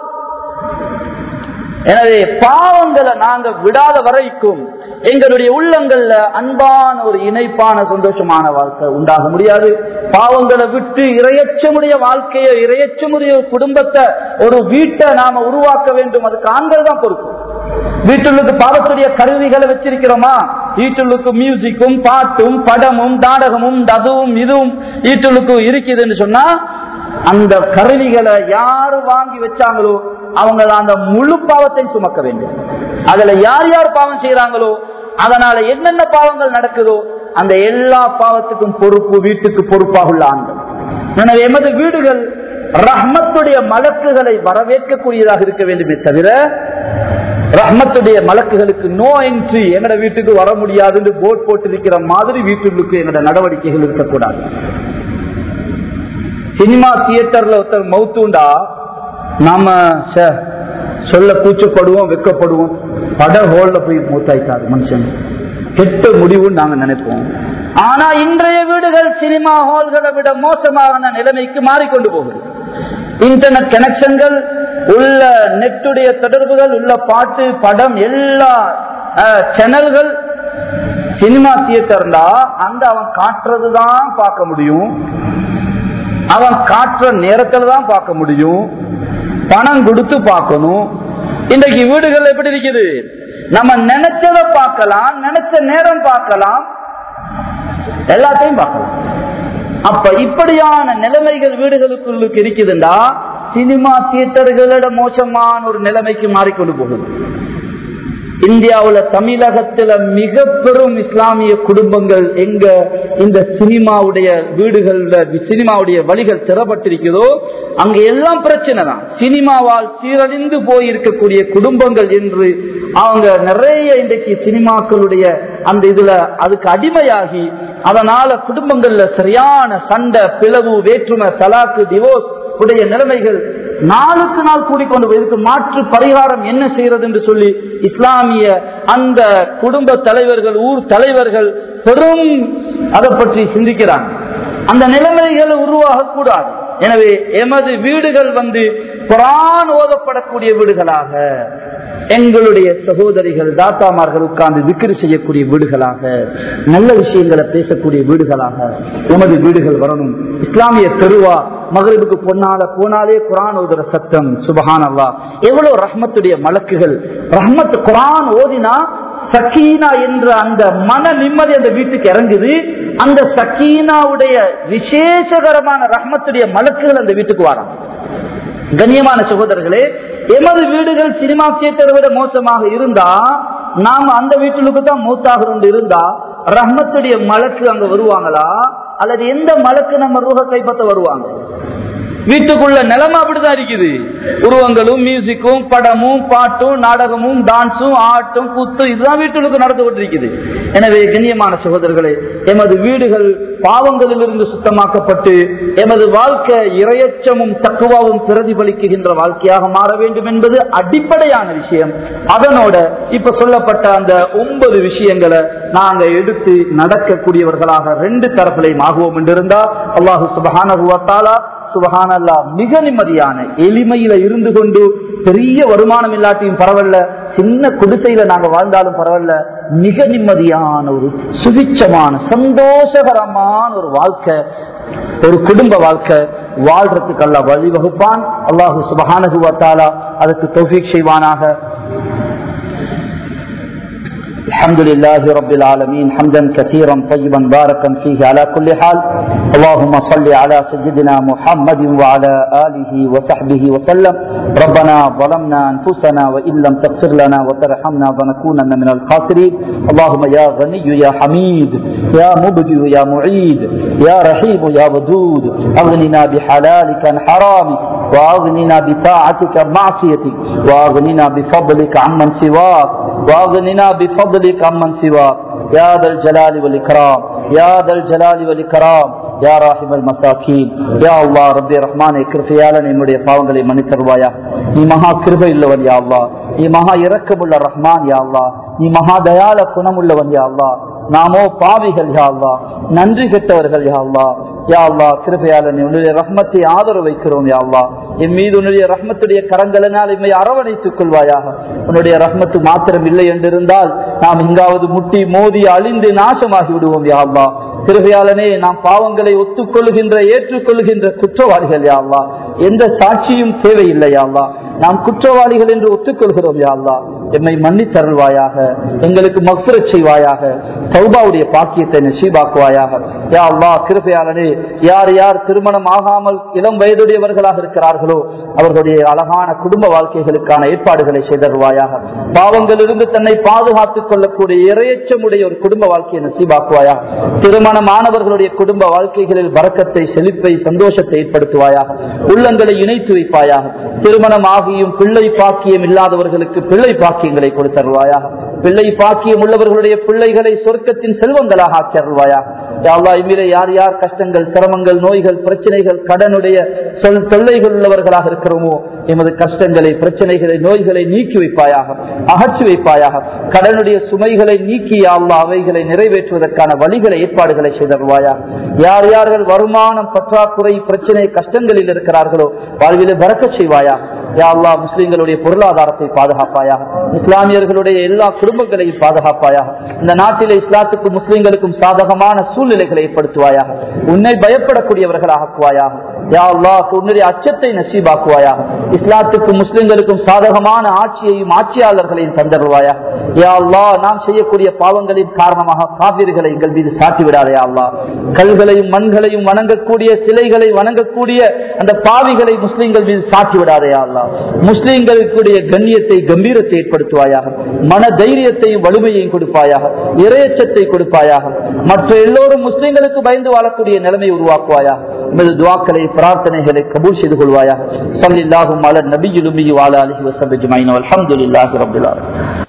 எனவே பாவங்களை நாங்க விடாத வரைக்கும் எங்களுடைய உள்ளங்கள்ல அன்பான ஒரு இணைப்பான சந்தோஷமான வாழ்க்கை உண்டாக முடியாது பாவங்களை விட்டு இரையச்சமுடைய வாழ்க்கையை இரையச்சமுடைய குடும்பத்தை ஒரு வீட்டை நாம உருவாக்க வேண்டும் அதுக்கு ஆண்கள் தான் பொறுப்பு வீட்டுள்ளுக்கு பாடக்கூடிய கருவிகளை வச்சிருக்கிறோமா வீட்டுள்ளுக்கு மியூசிக்கும் பாட்டும் படமும் நாடகமும் அதுவும் இதுவும் வீட்டுள்ளுக்கு இருக்குதுன்னு சொன்னா அந்த கருவிகளை யாரு வாங்கி வச்சாங்களோ அவங்க அந்த முழு பாவத்தை சுமக்க வேண்டும் அதுல யார் யார் பாவம் செய்யறாங்களோ அதனால என்னென்ன பாவங்கள் நடக்குதோ அந்த எல்லா பாவத்துக்கும் பொறுப்பு வீட்டுக்கு பொறுப்பாக உள்ள ஆண்கள் எனவே எமது வீடுகள் ரஹ்மத்துடைய மலக்குகளை வரவேற்கக்கூடியதாக இருக்க வேண்டுமே தவிர ரஹ்மத்துடைய மலக்குகளுக்கு நோ என்ட்ரி எங்கட வீட்டுக்கு வர முடியாதுன்னு போர்ட் போட்டிருக்கிற மாதிரி வீட்டுக்கு எங்கட நடவடிக்கைகள் இருக்கக்கூடாது சினிமா தியேட்டர்ல ஒருத்தர் மவுத்துண்டா நாம ச, சொல்ல கூச்சப்படுவோம் வெக்கப்படுவோம் பட ஹோல்ல போய் மூத்தாய்க்காரு மனுஷன் கெட்ட முடிவுன்னு நாங்க நினைப்போம் ஆனா இன்றைய வீடுகள் சினிமா ஹால்களை விட மோசமான நிலைமைக்கு மாறிக்கொண்டு போகுது இன்டர்நெட் கனெக்ஷன்கள் உள்ள நெட்டுடைய தொடர்புகள் உள்ள பாட்டு படம் எல்லா சேனல்கள் சினிமா தியேட்டர்னா அந்த அவன் காட்டுறதுதான் பார்க்க முடியும் அவன் காட்டுற நேரத்துல தான் பார்க்க முடியும் பணம் கொடுத்து பார்க்கணும் இன்றைக்கு வீடுகள் எப்படி இருக்குது நம்ம நினைச்சதை பார்க்கலாம் நினைச்ச நேரம் பார்க்கலாம் எல்லாத்தையும் பார்க்கலாம் அப்ப இப்படியான நிலைமைகள் வீடுகளுக்குள்ளுக்கு இருக்குதுண்டா சினிமா தியேட்டர்களோட மோசமான ஒரு நிலைமைக்கு மாறிக்கொண்டு போகுது இந்தியாவுல தமிழகத்துல மிக பெரும் இஸ்லாமிய குடும்பங்கள் எங்க இந்த சினிமாவுடைய வீடுகள்ல சினிமாவுடைய வழிகள் திறப்பட்டிருக்குதோ அங்க எல்லாம் பிரச்சனை தான் சினிமாவால் சீரழிந்து போயிருக்கக்கூடிய குடும்பங்கள் என்று அவங்க நிறைய இன்றைக்கு சினிமாக்களுடைய அந்த இதுல அதுக்கு அடிமையாகி அதனால குடும்பங்கள்ல சரியான சண்டை பிளவு வேற்றுமை தலாக்கு டிவோர்ஸ் உடைய நிலைமைகள் நாளுக்கு நாள் கூடிக்கொண்டு போய் இதுக்கு மாற்று பரிகாரம் என்ன செய்யறது என்று சொல்லி இஸ்லாமிய அந்த குடும்ப தலைவர்கள் ஊர் தலைவர்கள் பெரும் அதை பற்றி சிந்திக்கிறாங்க அந்த நிலைமைகள் உருவாக கூடாது எனவே எமது வீடுகள் வந்து குரான் ஓதப்படக்கூடிய வீடுகளாக எங்களுடைய சகோதரிகள் தாத்தாமார்கள் உட்கார்ந்து விக்கிரி செய்யக்கூடிய வீடுகளாக நல்ல விஷயங்களை பேசக்கூடிய வீடுகளாக எமது வீடுகள் வரணும் இஸ்லாமிய தெருவா மகளிருக்கு பொன்னால போனாலே குரான் ஓதுற சத்தம் சுபஹான் அல்லா எவ்வளவு ரஹ்மத்துடைய மலக்குகள் ரஹ்மத் குரான் ஓதினா சக்கீனா என்ற அந்த மன நிம்மதி அந்த வீட்டுக்கு இறங்குது அந்த சக்கீனாவுடைய விசேஷகரமான ரஹ்மத்துடைய மலக்குகள் அந்த வீட்டுக்கு வராங்க கண்ணியமான சகோதரர்களே எமது வீடுகள் சினிமா தியேட்டரை விட மோசமாக இருந்தா நாம அந்த வீட்டுக்கு தான் மூத்தாகிறோம் இருந்தா ரஹ்மத்துடைய மலக்கு அங்க வருவாங்களா அல்லது எந்த மலக்கு நம்ம ரூஹ கைப்பற்ற வருவாங்க வீட்டுக்குள்ள நிலைமை அப்படிதான் இருக்குது உருவங்களும் மியூசிக்கும் படமும் பாட்டும் நாடகமும் டான்ஸும் ஆட்டும் கூத்தும் இதுதான் வீட்டுக்கு நடந்து கொண்டிருக்குது எனவே கண்ணியமான சகோதரர்களே எமது வீடுகள் பாவங்களிலிருந்து சுத்தமாக்கப்பட்டு எமது வாழ்க்கை இரையச்சமும் தக்குவாவும் பிரதிபலிக்குகின்ற வாழ்க்கையாக மாற வேண்டும் என்பது அடிப்படையான விஷயம் அதனோட இப்ப சொல்லப்பட்ட அந்த ஒன்பது விஷயங்களை நாங்க எடுத்து நடக்கக்கூடியவர்களாக ரெண்டு தரப்பிலையும் ஆகுவோம் என்று இருந்தா அல்லாஹு சுபஹானகுவத்தாலா சுபஹானல்லா மிக நிம்மதியான எளிமையில இருந்து கொண்டு பெரிய வருமானம் இல்லாட்டியும் பரவாயில்ல சின்ன குடிசையில நாங்க வாழ்ந்தாலும் பரவாயில்ல மிக நிம்மதியான ஒரு சுபிச்சமான சந்தோஷகரமான ஒரு வாழ்க்கை ஒரு குடும்ப வாழ்க்கை வாழ்றதுக்கு அல்ல வழிவகுப்பான் அல்லாஹு சுபஹானகுவத்தாலா அதுக்கு தௌஃபீக் செய்வானாக الحمد لله رب العالمين حمدا كثيرا طيبا باركا فيه على كل حال اللهم صل على سيدنا محمد وعلى آله وصحبه وسلم ربنا ظلمنا أنفسنا وإن لم تغفر لنا وترحمنا فنكونن من الخاسرين اللهم يا غني يا حميد يا مبدئ يا معيد يا رحيم يا ودود أغننا بحلالك عن حرامك وأغننا بطاعتك عن معصيتك وأغننا بفضلك عمن سواك وأغننا بفضلك عمن سواك يا ذا الجلال والإكرام يا ذا الجلال والإكرام யா ராஹிமல் மசாக்கீன் யா அல்லா ரப்பி ரஹ்மானே கிருபையால நம்முடைய பாவங்களை மன்னித்தருவாயா நீ மகா கிருபை உள்ளவன் யா அல்லா நீ மகா இரக்கமுள்ள ரஹ்மான் யா அல்லா நீ மகா தயால குணமுள்ளவன் யா அல்லா நாமோ பாவிகள் யா அல்லா நன்றி கெட்டவர்கள் யா அல்லா யா அல்லா கிருபையால நீ உன்னுடைய ரஹ்மத்தை ஆதரவு வைக்கிறோம் யா அல்லா என் மீது உன்னுடைய ரஹ்மத்துடைய கரங்களினால் இம்மை அரவணைத்துக் கொள்வாயாக உன்னுடைய ரஹ்மத்து மாத்திரம் இல்லை என்றிருந்தால் நாம் எங்காவது முட்டி மோதி அழிந்து நாசமாகி விடுவோம் யா அல்லா கிருபையாளனே நாம் பாவங்களை ஒத்துக்கொள்கின்ற ஏற்றுக்கொள்கின்ற குற்றவாளிகள் யாழ்லா எந்த சாட்சியும் தேவையில்லை யாழ்லா நாம் குற்றவாளிகள் என்று ஒத்துக்கொள்கிறோம் யாழ்லா எம்மை மன்னித்தருள்வாயாக எங்களுக்கு மக்சுர செய்வாயாக சௌபாவுடைய பாக்கியத்தை நசீபாக்குவாயாக யா அல்லா கிருபையாளனே யார் யார் திருமணம் ஆகாமல் இளம் வயதுடையவர்களாக இருக்கிறார்களோ அவர்களுடைய அழகான குடும்ப வாழ்க்கைகளுக்கான ஏற்பாடுகளை செய்தருவாயாக பாவங்களிலிருந்து தன்னை பாதுகாத்துக் கொள்ளக்கூடிய இரையச்சமுடைய ஒரு குடும்ப வாழ்க்கையை நசீபாக்குவாயாக திருமணமானவர்களுடைய குடும்ப வாழ்க்கைகளில் வரக்கத்தை செழிப்பை சந்தோஷத்தை ஏற்படுத்துவாயாக உள்ளங்களை இணைத்து வைப்பாயாக திருமணம் ஆகியும் பிள்ளை பாக்கியம் இல்லாதவர்களுக்கு பிள்ளை பாக்கியங்களை கொடுத்தருவாயாக பிள்ளை பாக்கியம் உள்ளவர்களுடைய பிள்ளைகளை சொர்க்கத்தின் செல்வங்களாக ஆக்கியருள்வாயாக யார் யார் கஷ்டங்கள் சிரமங்கள் நோய்கள் பிரச்சனைகள் கடனுடைய சொல் தொல்லைகள் உள்ளவர்களாக இருக்கிறோமோ எமது கஷ்டங்களை பிரச்சனைகளை நோய்களை நீக்கி வைப்பாயாக அகற்றி வைப்பாயாக கடனுடைய சுமைகளை நீக்கி அல்லா அவைகளை நிறைவேற்றுவதற்கான வழிகளை ஏற்பாடுகளை செய்தருவாயா யார் யார்கள் வருமானம் பற்றாக்குறை பிரச்சனை கஷ்டங்களில் இருக்கிறார்களோ வாழ்விலே பறக்க செய்வாயா யா அல்லா முஸ்லிம்களுடைய பொருளாதாரத்தை பாதுகாப்பாயாக இஸ்லாமியர்களுடைய எல்லா குடும்பங்களையும் பாதுகாப்பாயாக இந்த நாட்டிலே இஸ்லாத்துக்கும் முஸ்லிம்களுக்கும் சாதகமான சூழ்நிலைகளை ஏற்படுத்துவாயாக உன்னை பயப்படக்கூடியவர்களாக ஆக்குவாயாக யா அல்லா உன்னுடைய அச்சத்தை நசீபாக்குவாயாக இஸ்லாத்துக்கும் முஸ்லிம்களுக்கும் சாதகமான ஆட்சியையும் ஆட்சியாளர்களையும் தந்தருவாயா யா அல்லா நாம் செய்யக்கூடிய பாவங்களின் காரணமாக காவிர்களை எங்கள் மீது சாட்டி விடாதே அல்லா கல்களையும் மண்களையும் வணங்கக்கூடிய சிலைகளை வணங்கக்கூடிய அந்த பாவிகளை முஸ்லிம்கள் மீது சாட்டி விடாதே அல்லா முஸ்லிம்களுடைய கண்ணியத்தை கம்பீரத்தை ஏற்படுத்துவாயாக மன தைரியத்தையும் வலிமையையும் கொடுப்பாயாக இரையச்சத்தை கொடுப்பாயாக மற்ற எல்லோரும் முஸ்லிம்களுக்கு பயந்து வாழக்கூடிய நிலைமை உருவாக்குவாயாக உமது துவாக்களை பிரார்த்தனைகளை கபூல் செய்து கொள்வாயாக சல்லில்லாஹும் அலர் நபியுலுமி வாழ அலஹி வசபி அலமதுல்லாஹி ரபுல்லா